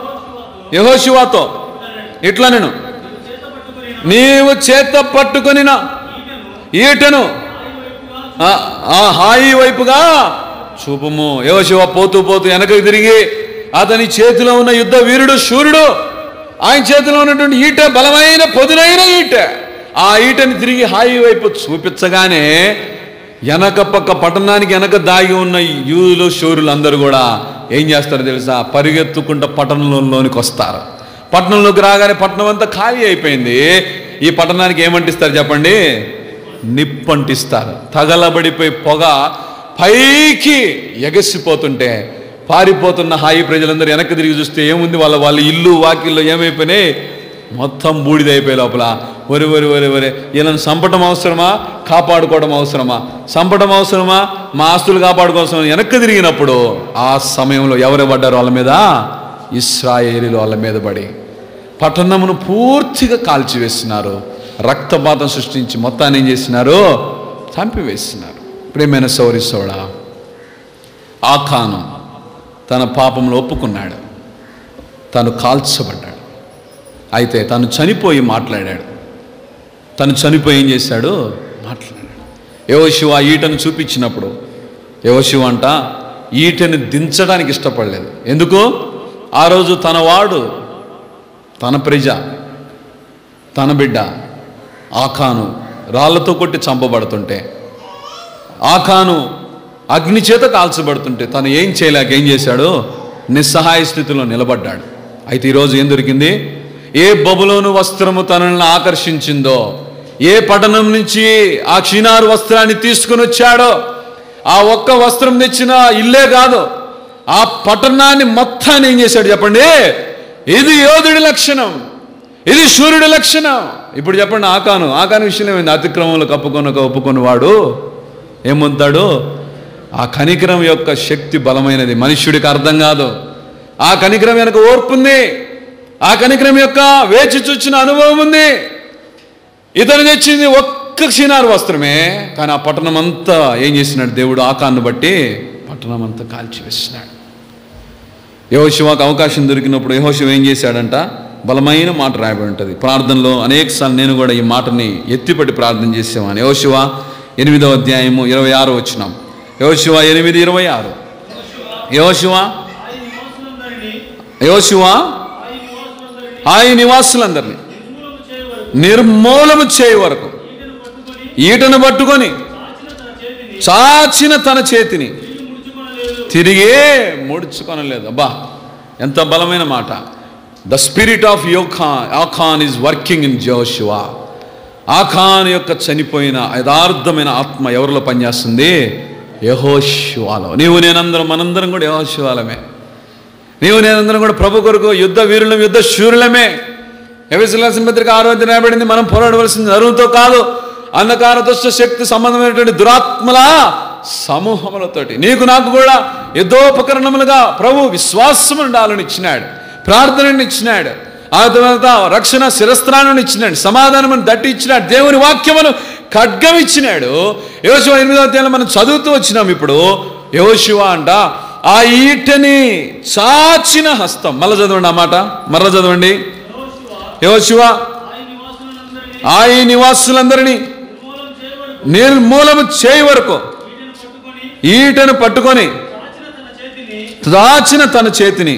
యహోశివాతో ఇట్లా నేను నీవు చేత పట్టుకొనిన ఈటను ఆ- ఆ హాయి వైపుగా చూపము యోశివ పోతూ పోతూ వెనకకు తిరిగి అతని చేతిలో ఉన్న యుద్ధ వీరుడు శూరుడు ఆయన చేతిలో ఉన్నటువంటి ఈట బలమైన పొదునైన ఈట ఆ ఈటని తిరిగి హాయి వైపు చూపించగానే వెనక పక్క పట్టణానికి వెనక దాగి ఉన్న యూదులు శూరులు అందరూ కూడా ఏం చేస్తారు తెలుసా పరిగెత్తుకుంటూ పట్టణంలోనికి వస్తారు పట్టణంలోకి రాగానే పట్టణం అంతా ఖాళీ అయిపోయింది ఈ పట్టణానికి ఏమంటిస్తారు చెప్పండి నిప్పంటిస్తారు తగలబడిపోయి పొగ పైకి ఎగసిపోతుంటే పారిపోతున్న హాయి ప్రజలందరూ వెనక్కి తిరిగి చూస్తే ఏముంది వాళ్ళ వాళ్ళ ఇల్లు వాకిల్లో ఏమైపోయినాయి మొత్తం బూడిదైపోయే లోపల వరి వరి వరి వరి వీళ్ళని చంపటం అవసరమా కాపాడుకోవడం అవసరమా చంపటం అవసరమా మా ఆస్తులు కాపాడుకోవడం వెనక్కి తిరిగినప్పుడు ఆ సమయంలో ఎవరు పడ్డారు వాళ్ళ మీద ఇస్రాయేలీలు వాళ్ళ మీద పడి పట్టణమును పూర్తిగా కాల్చివేస్తున్నారు రక్తపాతం సృష్టించి మొత్తాన్ని ఏం చేస్తున్నారు చంపివేస్తున్నారు ప్రేమైన సౌరి సోడా ఆఖాను తన పాపంలో ఒప్పుకున్నాడు తను కాల్చబడ్డాడు అయితే తను చనిపోయి మాట్లాడాడు తను చనిపోయి ఏం చేశాడు మాట్లాడాడు యోశివ ఆ ఈటను చూపించినప్పుడు యోశివ అంట ఈటని దించడానికి ఇష్టపడలేదు ఎందుకు ఆ రోజు తన వాడు తన ప్రజ తన బిడ్డ ఆఖాను రాళ్లతో కొట్టి చంపబడుతుంటే ఆఖాను అగ్ని చేత కాల్చబడుతుంటే తను ఏం చేయలేక ఏం చేశాడు నిస్సహాయ స్థితిలో నిలబడ్డాడు అయితే ఈరోజు ఏం దొరికింది ఏ బబులోను వస్త్రము తనని ఆకర్షించిందో ఏ పట్టణం నుంచి ఆ క్షీణారు వస్త్రాన్ని తీసుకుని వచ్చాడో ఆ ఒక్క వస్త్రం తెచ్చిన ఇల్లే కాదు ఆ పట్టణాన్ని మొత్తాన్ని ఏం చేశాడు చెప్పండి ఇది యోధుడి లక్షణం ఇది సూర్యుడి లక్షణం ఇప్పుడు చెప్పండి ఆకాను ఆకాను విషయం ఏమైంది అతిక్రమంలో కప్పుకొనక ఒప్పుకొని వాడు ఏమొంతాడు ఆ కనికరం యొక్క శక్తి బలమైనది మనుష్యుడికి అర్థం కాదు ఆ కనికరం వెనక ఓర్పు ఉంది ఆ కనికరం యొక్క వేచి చూచిన అనుభవం ఉంది ఇతను తెచ్చింది ఒక్క క్షీణారు వస్త్రమే కానీ ఆ పట్టణం అంతా ఏం చేసినాడు దేవుడు ఆకాన్ని బట్టి పట్టణం అంతా కాల్చివేసినాడు యహోశివాకు అవకాశం దొరికినప్పుడు యహోశివ ఏం చేశాడంట బలమైన మాట రాయబడి ఉంటుంది ప్రార్థనలో అనేకసార్లు నేను కూడా ఈ మాటని ఎత్తిపట్టి ప్రార్థన చేసేవాను యహోశివ ఎనిమిదవ అధ్యాయము ఇరవై ఆరు వచ్చినాం యహోశివ ఎనిమిది ఇరవై ఆరు యహోశివ యహోశివ ఆయన నివాసులందరినీ నిర్మూలము చేయ వరకు ఈటను పట్టుకొని చాచిన తన చేతిని తిరిగే ముడుచుకొనలేదు అబ్బా ఎంత బలమైన మాట ద స్పిరిట్ ఆఫ్ యోఖా Achan is working in Joshua Achan యొక్క చనిపోయిన యథార్థమైన ఆత్మ ఎవరిలో పనిచేస్తుంది యహోశివాలో నీవు నేనందరం మనందరం కూడా యహోశివాలమే నీవు నేనందరం కూడా ప్రభు కొరకు యుద్ధ వీరులం యుద్ధ శూరులమే ఎవరిసిన పత్రిక ఆరోగ్య రాయబడింది మనం పోరాడవలసింది అరువుతో కాదు అంధకార దుష్ట శక్తి సంబంధమైనటువంటి దురాత్మల సమూహములతోటి నీకు నాకు కూడా యుద్ధోపకరణములుగా ప్రభు విశ్వాసం ఉండాలని ఇచ్చినాడు ప్రార్థనని ఇచ్చినాడు ఆ తర్వాత రక్షణ శిరస్త్రాన్ని ఇచ్చినాడు సమాధానం దట్టి ఇచ్చినాడు దేవుని వాక్యమును ఖడ్గం ఇచ్చినాడు యోశివ ఎనిమిదవ అధ్యాయంలో మనం చదువుతూ వచ్చినాం ఇప్పుడు యోశివ అంట ఆ ఈటని చాచిన హస్తం మళ్ళీ చదవండి ఆ మాట మరల చదవండి యోశివ ఆ ఈ నివాసులందరినీ నిర్మూలము చేయి వరకు ఈటను పట్టుకొని దాచిన తన చేతిని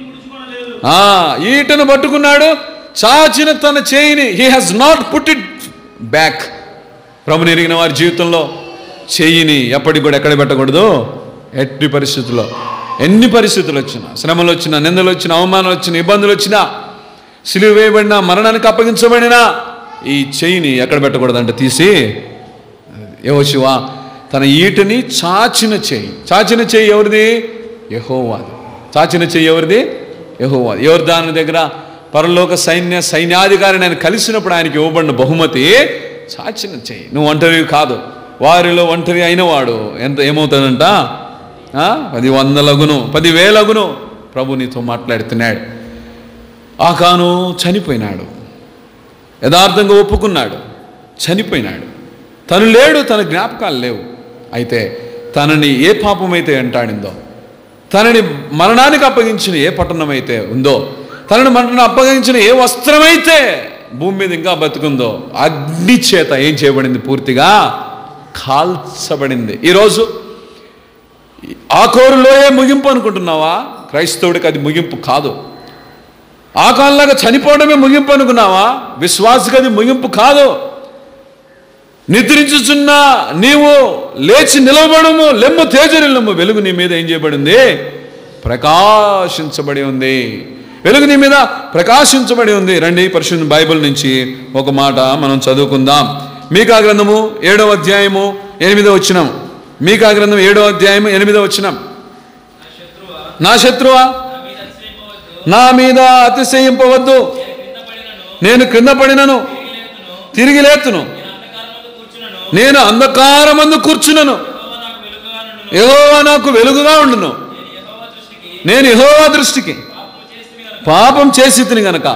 ఆ ఈటను పట్టుకున్నాడు చాచిన తన చేయిని he has not put it back ప్రభు ఎరిగిన వారి జీవితంలో చెయ్యిని ఎప్పటికి కూడా ఎక్కడ పెట్టకూడదు ఎట్టి పరిస్థితుల్లో ఎన్ని పరిస్థితులు వచ్చినా శ్రమలు వచ్చినా నిందలు వచ్చినా అవమానాలు వచ్చినా ఇబ్బందులు వచ్చినా సిలువ వేయబడినా మరణానికి అప్పగించబడినా ఈ చెయ్యిని ఎక్కడ పెట్టకూడదంటే తీసి ఏవో శివ తన ఈటని చాచిన చెయ్యి చాచిన చెయ్యి ఎవరిది యహోవాది చాచిన చెయ్యి ఎవరిది యహోవాది ఎవరి దాని దగ్గర పరలోక సైన్య సైన్యాధికారిని ఆయన కలిసినప్పుడు ఆయనకి ఇవ్వబడిన బహుమతి చాచిన చెయ్యి నువ్వు ఒంటరి కాదు వారిలో ఒంటరి అయినవాడు ఎంత ఏమవుతాడంట ఆ? పది వందలగును పది వేలగును ప్రభు నీతో మాట్లాడుతున్నాడు ఆకాను చనిపోయినాడు యథార్థంగా ఒప్పుకున్నాడు చనిపోయినాడు తను లేడు తన జ్ఞాపకాలు లేవు అయితే తనని ఏ పాపమైతే వెంటాడిందో తనని మరణానికి అప్పగించిన ఏ పట్టణం అయితే ఉందో తనని మరణం అప్పగించిన ఏ వస్త్రమైతే భూమి మీద ఇంకా బతుకుందో అగ్ని చేత ఏం చేయబడింది పూర్తిగా కాల్చబడింది ఈరోజు ఆ కోరులోయే ముగింపు అనుకుంటున్నావా క్రైస్తవుడికి అది ముగింపు కాదు ఆ కాలంలాగా చనిపోవడమే ముగింపు అనుకున్నావా విశ్వాసకి అది ముగింపు కాదు నిద్రించుచున్న నీవు లేచి నిలవబడము లెమ్ము తేజరిల్లము వెలుగు నీ మీద ఏం చేయబడింది ప్రకాశించబడి ఉంది వెలుగు నీ మీద ప్రకాశించబడి ఉంది రండి పరిశుద్ధ బైబిల్ నుంచి ఒక మాట మనం చదువుకుందాం మీకా గ్రంథము ఏడవ అధ్యాయము ఎనిమిదో వచ్చినాం మీకా గ్రంథం ఏడవ అధ్యాయము ఎనిమిదో వచ్చినాం నా శత్రువా నా శత్రువా నా మీద నా అతిశయింపవద్దు. మీద అతిశయింపవద్దు నేను కింద పడినను, నేను క్రింద పడినను తిరిగి లేతును. తిరిగి లేతును నేను నేను అంధకారమందు కూర్చున్నను. అంధకారమందు కూర్చునను యెహోవా నాకు యెహోవా నాకు వెలుగుగా నుండును. వెలుగుగా ఉండును నేను యెహోవా దృష్టికి నేను యెహోవా దృష్టికి పాపము చేసితిని పాపం చేసి గనుక గనక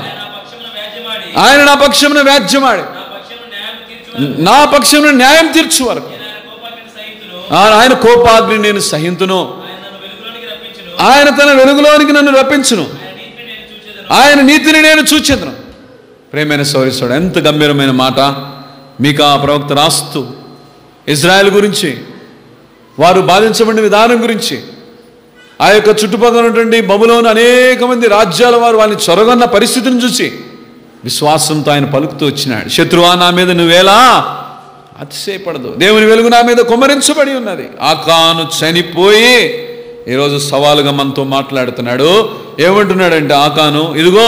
ఆయన నా పక్షమున వ్యాజ్యమాడి, ఆయన నా పక్షమున వ్యాజ్యమాడి నా పక్షమున న్యాయం నా పక్షమున న్యాయం తీర్చువాడు. తీర్చు వరకు నేను ఆయన కోపాగ్నిని సహింతును. ఆ- ఆయన కోపాగ్ని నేను సహింతును ఆయన నన్ను వెలుగులోనికి రప్పించును. ఆయన తన వెలుగులోనికి నన్ను రప్పించును ఆయన నీతిని నేను చూచెదను. ఆయన నీతిని నేను చూచెదను ప్రేమైన సౌరిస్తాడు ఎంత గంభీరమైన మాట మీకు ఆ ప్రవక్త రాస్తూ ఇజ్రాయెల్ గురించి వారు బాధించబడిన విధానం గురించి ఆ యొక్క చుట్టుపక్కల ఉన్నటువంటి బబులోని అనేక మంది రాజ్యాల వారు వారిని చొరగొన్న పరిస్థితిని చూసి విశ్వాసంతో ఆయన పలుకుతూ వచ్చినాడు శత్రువా నా మీద నువ్వేలా అతిశయపడదు దేవుని వెలుగు నా మీద కుమ్మరించబడి ఉన్నది ఆకాను చనిపోయి ఈరోజు సవాలుగా మనతో మాట్లాడుతున్నాడు ఏమంటున్నాడంటే ఆకాను ఇదిగో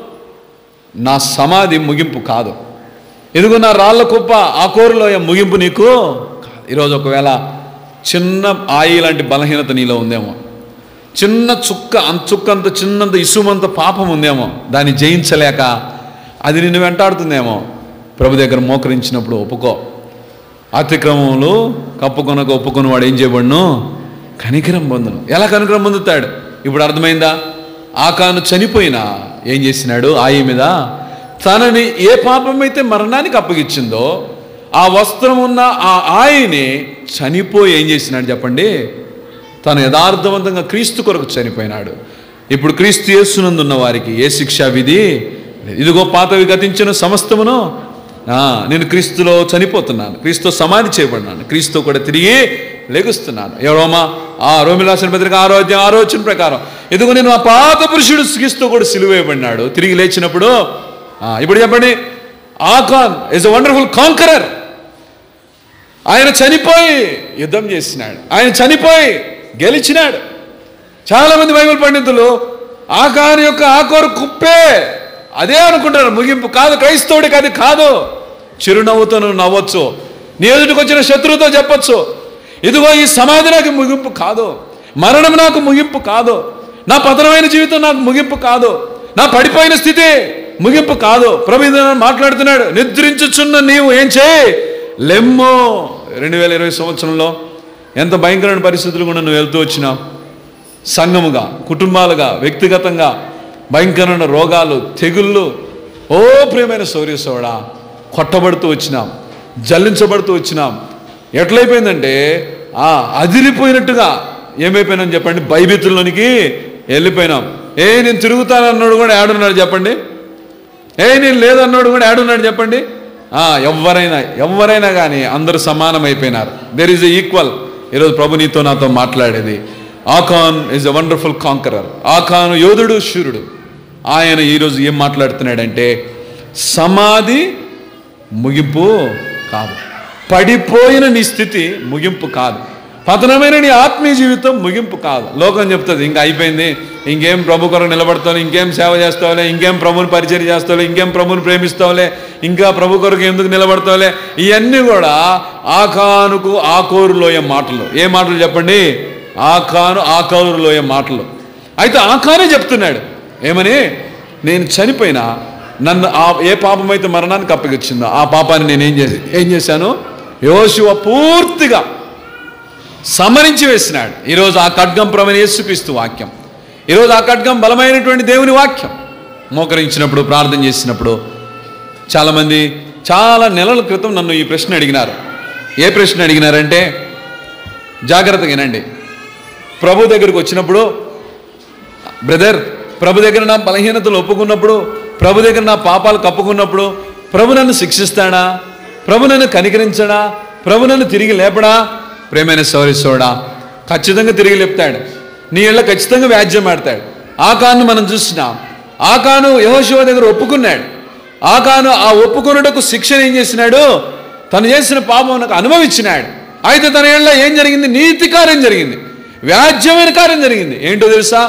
నా సమాధి ముగింపు కాదు ఇదిగో నా రాళ్ళ కుప్ప ఆ కోరులోయ ముగింపు నీకు కాదు ఈరోజు ఒకవేళ చిన్న ఆయి లాంటి బలహీనత నీలో ఉందేమో చిన్న చుక్క అంత చుక్క అంత చిన్నంత ఇసుమంత పాపం ఉందేమో దాన్ని జయించలేక అది నిన్ను వెంటాడుతుందేమో ప్రభు దగ్గర మోకరించినప్పుడు ఒప్పుకో అతిక్రమములు కప్పుకొనక ఒప్పుకొని వాడు ఏం చేయబడును కనికరం పొందును ఎలా కనికరం పొందుతాడు ఇప్పుడు అర్థమైందా ఆకాను చనిపోయినా ఏం చేసినాడు ఆయి మీద తనని ఏ పాపం అయితే మరణానికి అప్పగించిందో ఆ వస్త్రం ఉన్న ఆ ఆయిని చనిపోయి ఏం చేసినాడు చెప్పండి తను యథార్థవంతంగా క్రీస్తు కొరకు చనిపోయినాడు ఇప్పుడు క్రీస్తు యేసునందున్న వారికి ఏ శిక్షా విధి లేదు. ఇదిగో పాతవి గతించిన సమస్తమును ఆ, నేను క్రీస్తులో చనిపోతున్నాను క్రీస్తు సమాధి చేయబడినాను క్రీస్తు కూడా తిరిగి లెగుస్తున్నాను ఎవరోమా ఆ రోమిలాసిన పత్రిక ఆరోగ్యం ఆలోచన ప్రకారం ఇదిగో నేను ఆ పాత పురుషుడు క్రీస్తు కూడా సిలువేయబడినాడు తిరిగి లేచినప్పుడు ఆ, ఇప్పుడు చెప్పండి ఆకాన్ ఇస్ అ వండర్ఫుల్ కాంకరర్ ఆయన చనిపోయి యుద్ధం చేసినాడు ఆయన చనిపోయి గెలిచినాడు చాలా మంది బైబిల్ పండితులు ఆకాని యొక్క ఆకోరు కుప్పే అదే అనుకుంటారు ముగింపు కాదు క్రైస్తవుడికి అది కాదు చిరునవ్వుతో నువ్వు నవ్వచ్చు నీ ఎదుటికి వచ్చిన శత్రువుతో చెప్పొచ్చు ఇదిగో ఈ సమాధి నాకు ముగింపు కాదు మరణం నాకు ముగింపు కాదు నా పతనమైన జీవితం నాకు ముగింపు కాదు నా పడిపోయిన స్థితి ముగింపు కాదు ప్రభు ఇది మాట్లాడుతున్నాడు నిద్రించుచున్న నీవు ఏం చేయి లెమ్ము రెండు వేల ఇరవై సంవత్సరంలో ఎంత భయంకరమైన పరిస్థితులు కూడా నువ్వు వెళ్తూ వచ్చినావు సంఘముగా కుటుంబాలుగా వ్యక్తిగతంగా భయంకరమైన రోగాలు తెగుళ్ళు ఓ ప్రియమైన సౌర్యసోడా కొట్టబడుతూ వచ్చినాం జల్లించబడుతూ వచ్చినాం ఎట్లయిపోయిందంటే ఆ అదిరిపోయినట్టుగా ఏమైపోయినాం చెప్పండి భయభీతుల్లోనికి వెళ్ళిపోయినాం ఏ నేను తిరుగుతానన్నాడు కూడా ఏడున్నాడు చెప్పండి ఏ నేను లేదన్నాడు కూడా ఏడున్నాడు చెప్పండి ఆ, ఎవరైనా ఎవరైనా కానీ అందరూ సమానం అయిపోయినారు దెర్ ఈజ్ ఈక్వల్ ఈరోజు ప్రభు నీతో నాతో మాట్లాడేది ఆకాన్ ఈజ్ ఎ వండర్ఫుల్ కాంకరర్ ఆకాను యోధుడు శూరుడు ఆయన ఈరోజు ఏం మాట్లాడుతున్నాడంటే సమాధి ముగింపు కాదు పడిపోయిన నీ స్థితి ముగింపు కాదు పతనమైన నీ ఆత్మీయ జీవితం ముగింపు కాదు లోకం చెప్తుంది ఇంకా అయిపోయింది ఇంకేం ప్రభు కొరకు నిలబడతావు ఇంకేం సేవ చేస్తావులే ఇంకేం ప్రభుని పరిచయం చేస్తావులే ఇంకేం ప్రభుని ప్రేమిస్తావులే ఇంకా ప్రభు కొరకు ఎందుకు నిలబడతావులే ఇవన్నీ కూడా ఆకానుకు ఆకోరులోయ మాటలు ఏ మాటలు చెప్పండి ఆకాను ఆకారులోయ మాటలు అయితే ఆకానే చెప్తున్నాడు ఏమని నేను చనిపోయినా నన్ను ఆ ఏ పాపం అయితే మరణానికి అప్పగించిందో ఆ పాపాన్ని నేను ఏం చేసి ఏం చేశాను యోశువ పూర్తిగా సమరించి వేసినాడు ఈరోజు ఆ ఖడ్గం ప్రమని యేసుక్రీస్తు వాక్యం ఈరోజు ఆ ఖడ్గం బలమైనటువంటి దేవుని వాక్యం మోకరించినప్పుడు ప్రార్థన చేసినప్పుడు చాలామంది చాలా నెలల క్రితం నన్ను ఈ ప్రశ్న అడిగినారు ఏ ప్రశ్న అడిగినారంటే జాగ్రత్తగా వినండి ప్రభు దగ్గరికి వచ్చినప్పుడు బ్రదర్ ప్రభు దగ్గర నా బలహీనతలు ఒప్పుకున్నప్పుడు ప్రభు దగ్గర నా పాపాలు కప్పుకున్నప్పుడు ప్రభు నన్ను శిక్షిస్తాడా ప్రభు నన్ను కనికరించడా ప్రభు నన్ను తిరిగి లేపడా ప్రేమైన సౌరిసోడా ఖచ్చితంగా తిరిగి లేపుతాడు నీ ఇళ్ళ ఖచ్చితంగా వ్యాజ్యం ఆడతాడు ఆకాను మనం చూసినాం ఆకాను యహోశివ దగ్గర ఒప్పుకున్నాడు ఆకాను ఆ ఒప్పుకొనుటకు శిక్షణ ఏం చేసినాడు తను చేసిన పాపం నాకు అనుభవించినాడు అయితే తన ఏళ్ళ ఏం జరిగింది నీతి కార్యం జరిగింది వ్యాజ్యమైన కార్యం జరిగింది ఏంటో తెలుసా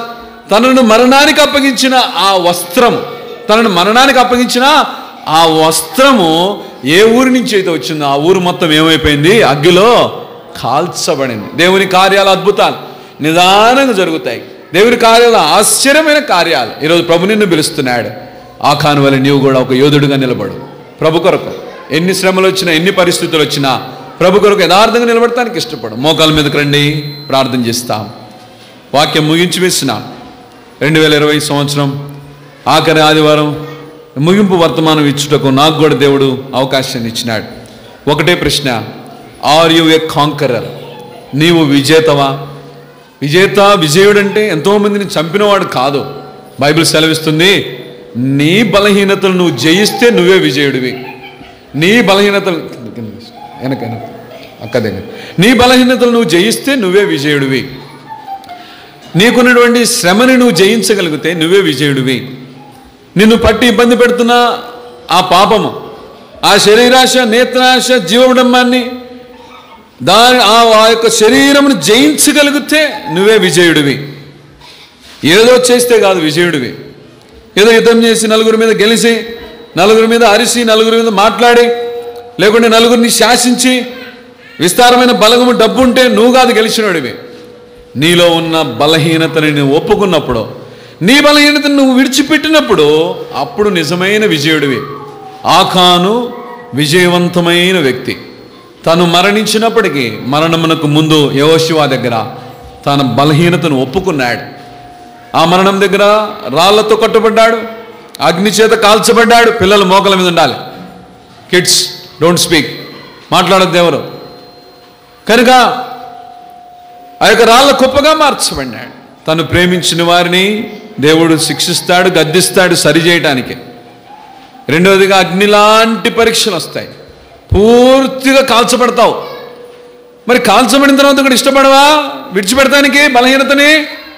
తనను మరణానికి అప్పగించిన ఆ వస్త్రం తనను మరణానికి అప్పగించిన ఆ వస్త్రము ఏ ఊరి నుంచి అయితే వచ్చిందో ఆ ఊరు మొత్తం ఏమైపోయింది అగ్గిలో కాల్చబడింది దేవుని కార్యాలు అద్భుతాలు నిదానంగా జరుగుతాయి దేవుని కార్యాలు ఆశ్చర్యమైన కార్యాలు ఈరోజు ప్రభు నిన్ను పిలుస్తున్నాడు ఆ కాను వల్ల నీవు కూడా ఒక యోధుడిగా నిలబడు ప్రభు కొరకు ఎన్ని శ్రమలు వచ్చినా ఎన్ని పరిస్థితులు వచ్చినా ప్రభు కొరకు యథార్థంగా నిలబడటానికి ఇష్టపడు మోకాల మీదకి రండి ప్రార్థన చేస్తాం వాక్యం ముగించి వేసినాం రెండు వేల ఇరవై సంవత్సరం ఆఖరి ఆదివారం ముగింపు వర్తమానం ఇచ్చుటకు నాకు కూడా దేవుడు అవకాశాన్ని ఇచ్చినాడు ఒకటే ప్రశ్న ఆర్ యు ఏ కాంకరర్ నీవు విజేతవా విజేత విజయుడంటే ఎంతోమందిని చంపినవాడు కాదు బైబిల్ సెలవిస్తుంది నీ బలహీనతలు నువ్వు జయిస్తే నువ్వే విజయుడివి నీ బలహీనతలు వెనక వెనక అక్క దగ్గర నీ బలహీనతలు నువ్వు జయిస్తే నువ్వే విజయుడివి నీకున్నటువంటి శ్రమని నువ్వు జయించగలిగితే నువ్వే విజయుడివి నిన్ను పట్టి ఇబ్బంది పెడుతున్న ఆ పాపము ఆ శరీరాశ నేత్రాశ జీవడంబాన్ని దాని ఆ ఆ యొక్క శరీరమును జయించగలిగితే నువ్వే విజయుడివి ఏదో చేస్తే కాదు విజయుడివి ఏదో యుద్ధం చేసి నలుగురి మీద గెలిచి నలుగురి మీద అరిసి నలుగురి మీద మాట్లాడి లేకుంటే నలుగురిని శాసించి విస్తారమైన బలగము డబ్బు ఉంటే నువ్వు కాదు గెలిచినోడివి నీలో ఉన్న బలహీనతని నువ్వు ఒప్పుకున్నప్పుడు నీ బలహీనతను నువ్వు విడిచిపెట్టినప్పుడు అప్పుడు నిజమైన విజయుడివి ఆకాను విజయవంతమైన వ్యక్తి తను మరణించినప్పటికీ మరణమునకు ముందు యహోశివా దగ్గర తన బలహీనతను ఒప్పుకున్నాడు ఆ మరణం దగ్గర రాళ్లతో కట్టుబడ్డాడు అగ్ని చేత కాల్చబడ్డాడు పిల్లలు మోకల మీద ఉండాలి కిడ్స్ డోంట్ స్పీక్ మాట్లాడద్దు ఎవరు కనుక ఆ యొక్క రాళ్ళ కుప్పగా మార్చబడినాడు తను ప్రేమించిన వారిని దేవుడు శిక్షిస్తాడు గద్దిస్తాడు సరిచేయటానికి రెండవదిగా అగ్ని లాంటి పరీక్షలు వస్తాయి పూర్తిగా కాల్చబడతావు మరి కాల్చబడిన తర్వాత కూడా ఇష్టపడవా విడిచిపెడతానికి బలహీనతని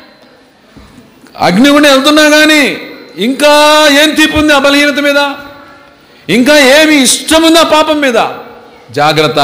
అగ్ని కూడా వెళ్తున్నా కానీ ఇంకా ఏం తీపి ఉంది ఆ బలహీనత మీద ఇంకా ఏమి ఇష్టం ఉంది ఆ పాపం మీద జాగ్రత్త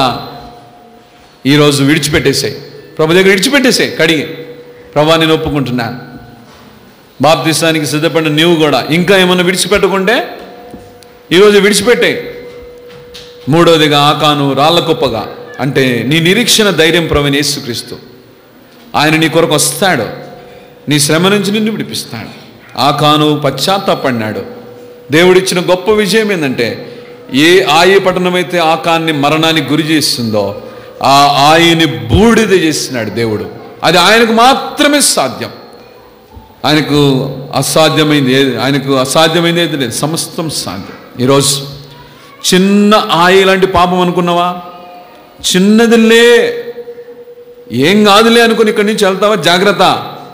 ఈరోజు విడిచిపెట్టేసాయి ప్రభు దగ్గర విడిచిపెట్టేసాయి కడిగి ప్రభా నేను ఒప్పుకుంటున్నాను బాప్తిస్తానికి సిద్ధపడిన నీవు కూడా ఇంకా ఏమన్నా విడిచిపెట్టకుంటే ఈరోజు విడిచిపెట్టాయి మూడవదిగా ఆకాను రాళ్ళ కుప్పగా అంటే నీ నిరీక్షణ ధైర్యం ప్రవీణ యేసుక్రీస్తు ఆయన నీ కొరకు వస్తాడు నీ శ్రమ నుంచి నిన్ను విడిపిస్తాడు ఆకాను పశ్చాత్తాపడినాడు దేవుడిచ్చిన గొప్ప విజయం ఏంటంటే ఏ ఆయు పట్టణమైతే ఆకాన్ని మరణానికి గురి చేస్తుందో ఆ ఆయుని బూడిద చేసినాడు దేవుడు అది ఆయనకు మాత్రమే సాధ్యం ఆయనకు అసాధ్యమైంది ఏది ఆయనకు అసాధ్యమైంది ఏది లేదు సమస్తం సాధ్యం ఈరోజు చిన్న ఆయి లాంటి పాపం అనుకున్నావా చిన్నదిలే ఏం కాదులే అనుకుని ఇక్కడి నుంచి వెళ్తావా జాగ్రత్త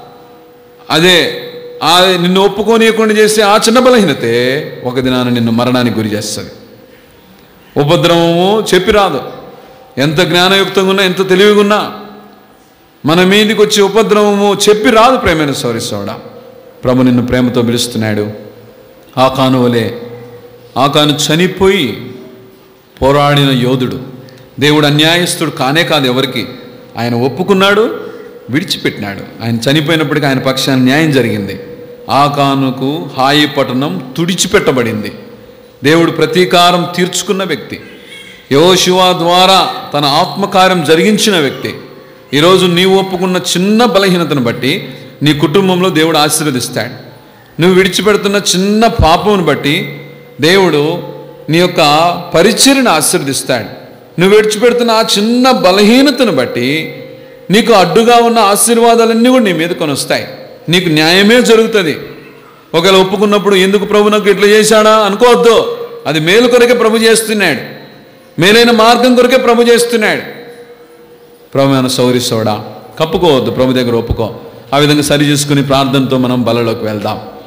అదే ఆ నిన్ను ఒప్పుకోనియకుండా చేసే ఆ చిన్న బలహీనతే ఒక దినాన నిన్ను మరణానికి గురి చేస్తుంది ఉపద్రవము చెప్పి రాదు ఎంత జ్ఞానయుక్తంగా ఉన్నా ఎంత తెలివిగా ఉన్నా మన మీదికి వచ్చే ఉపద్రవము చెప్పి రాదు ప్రేమైన సౌరి సోడా ప్రభు నిన్ను ప్రేమతో పిలుస్తున్నాడు ఆకాను వలె ఆకాను చనిపోయి పోరాడిన యోధుడు దేవుడు అన్యాయస్తుడు కానే కాదు ఎవరికి ఆయన ఒప్పుకున్నాడు విడిచిపెట్టినాడు ఆయన చనిపోయినప్పటికీ ఆయన పక్షాన్ని న్యాయం జరిగింది ఆకానుకు హాయి పట్టణం తుడిచిపెట్టబడింది దేవుడు ప్రతీకారం తీర్చుకున్న వ్యక్తి యోశివా ద్వారా తన ఆత్మకార్యం జరిగించిన వ్యక్తి ఈరోజు నీవు ఒప్పుకున్న చిన్న బలహీనతను బట్టి నీ కుటుంబంలో దేవుడు ఆశీర్వదిస్తాడు నువ్వు విడిచిపెడుతున్న చిన్న పాపమును బట్టి దేవుడు నీ యొక్క పరిచర్ని ఆశీర్వదిస్తాడు నువ్వు విడిచిపెడుతున్న ఆ చిన్న బలహీనతను బట్టి నీకు అడ్డుగా ఉన్న ఆశీర్వాదాలన్నీ కూడా నీ మీద కొనొస్తాయి నీకు న్యాయమే జరుగుతుంది ఒకవేళ ఒప్పుకున్నప్పుడు ఎందుకు ప్రభు నాకు ఇట్లా చేశాడా అనుకోవద్దు అది మేలు కొరకే ప్రభు చేస్తున్నాడు మేలైన మార్గం కొరకే ప్రభు చేస్తున్నాడు ప్రభు మన సౌరిస్తోడా కప్పుకోవద్దు ప్రభు దగ్గర ఒప్పుకో ఆ విధంగా సరి చేసుకుని ప్రార్థనతో మనం బలలోకి వెళ్దాం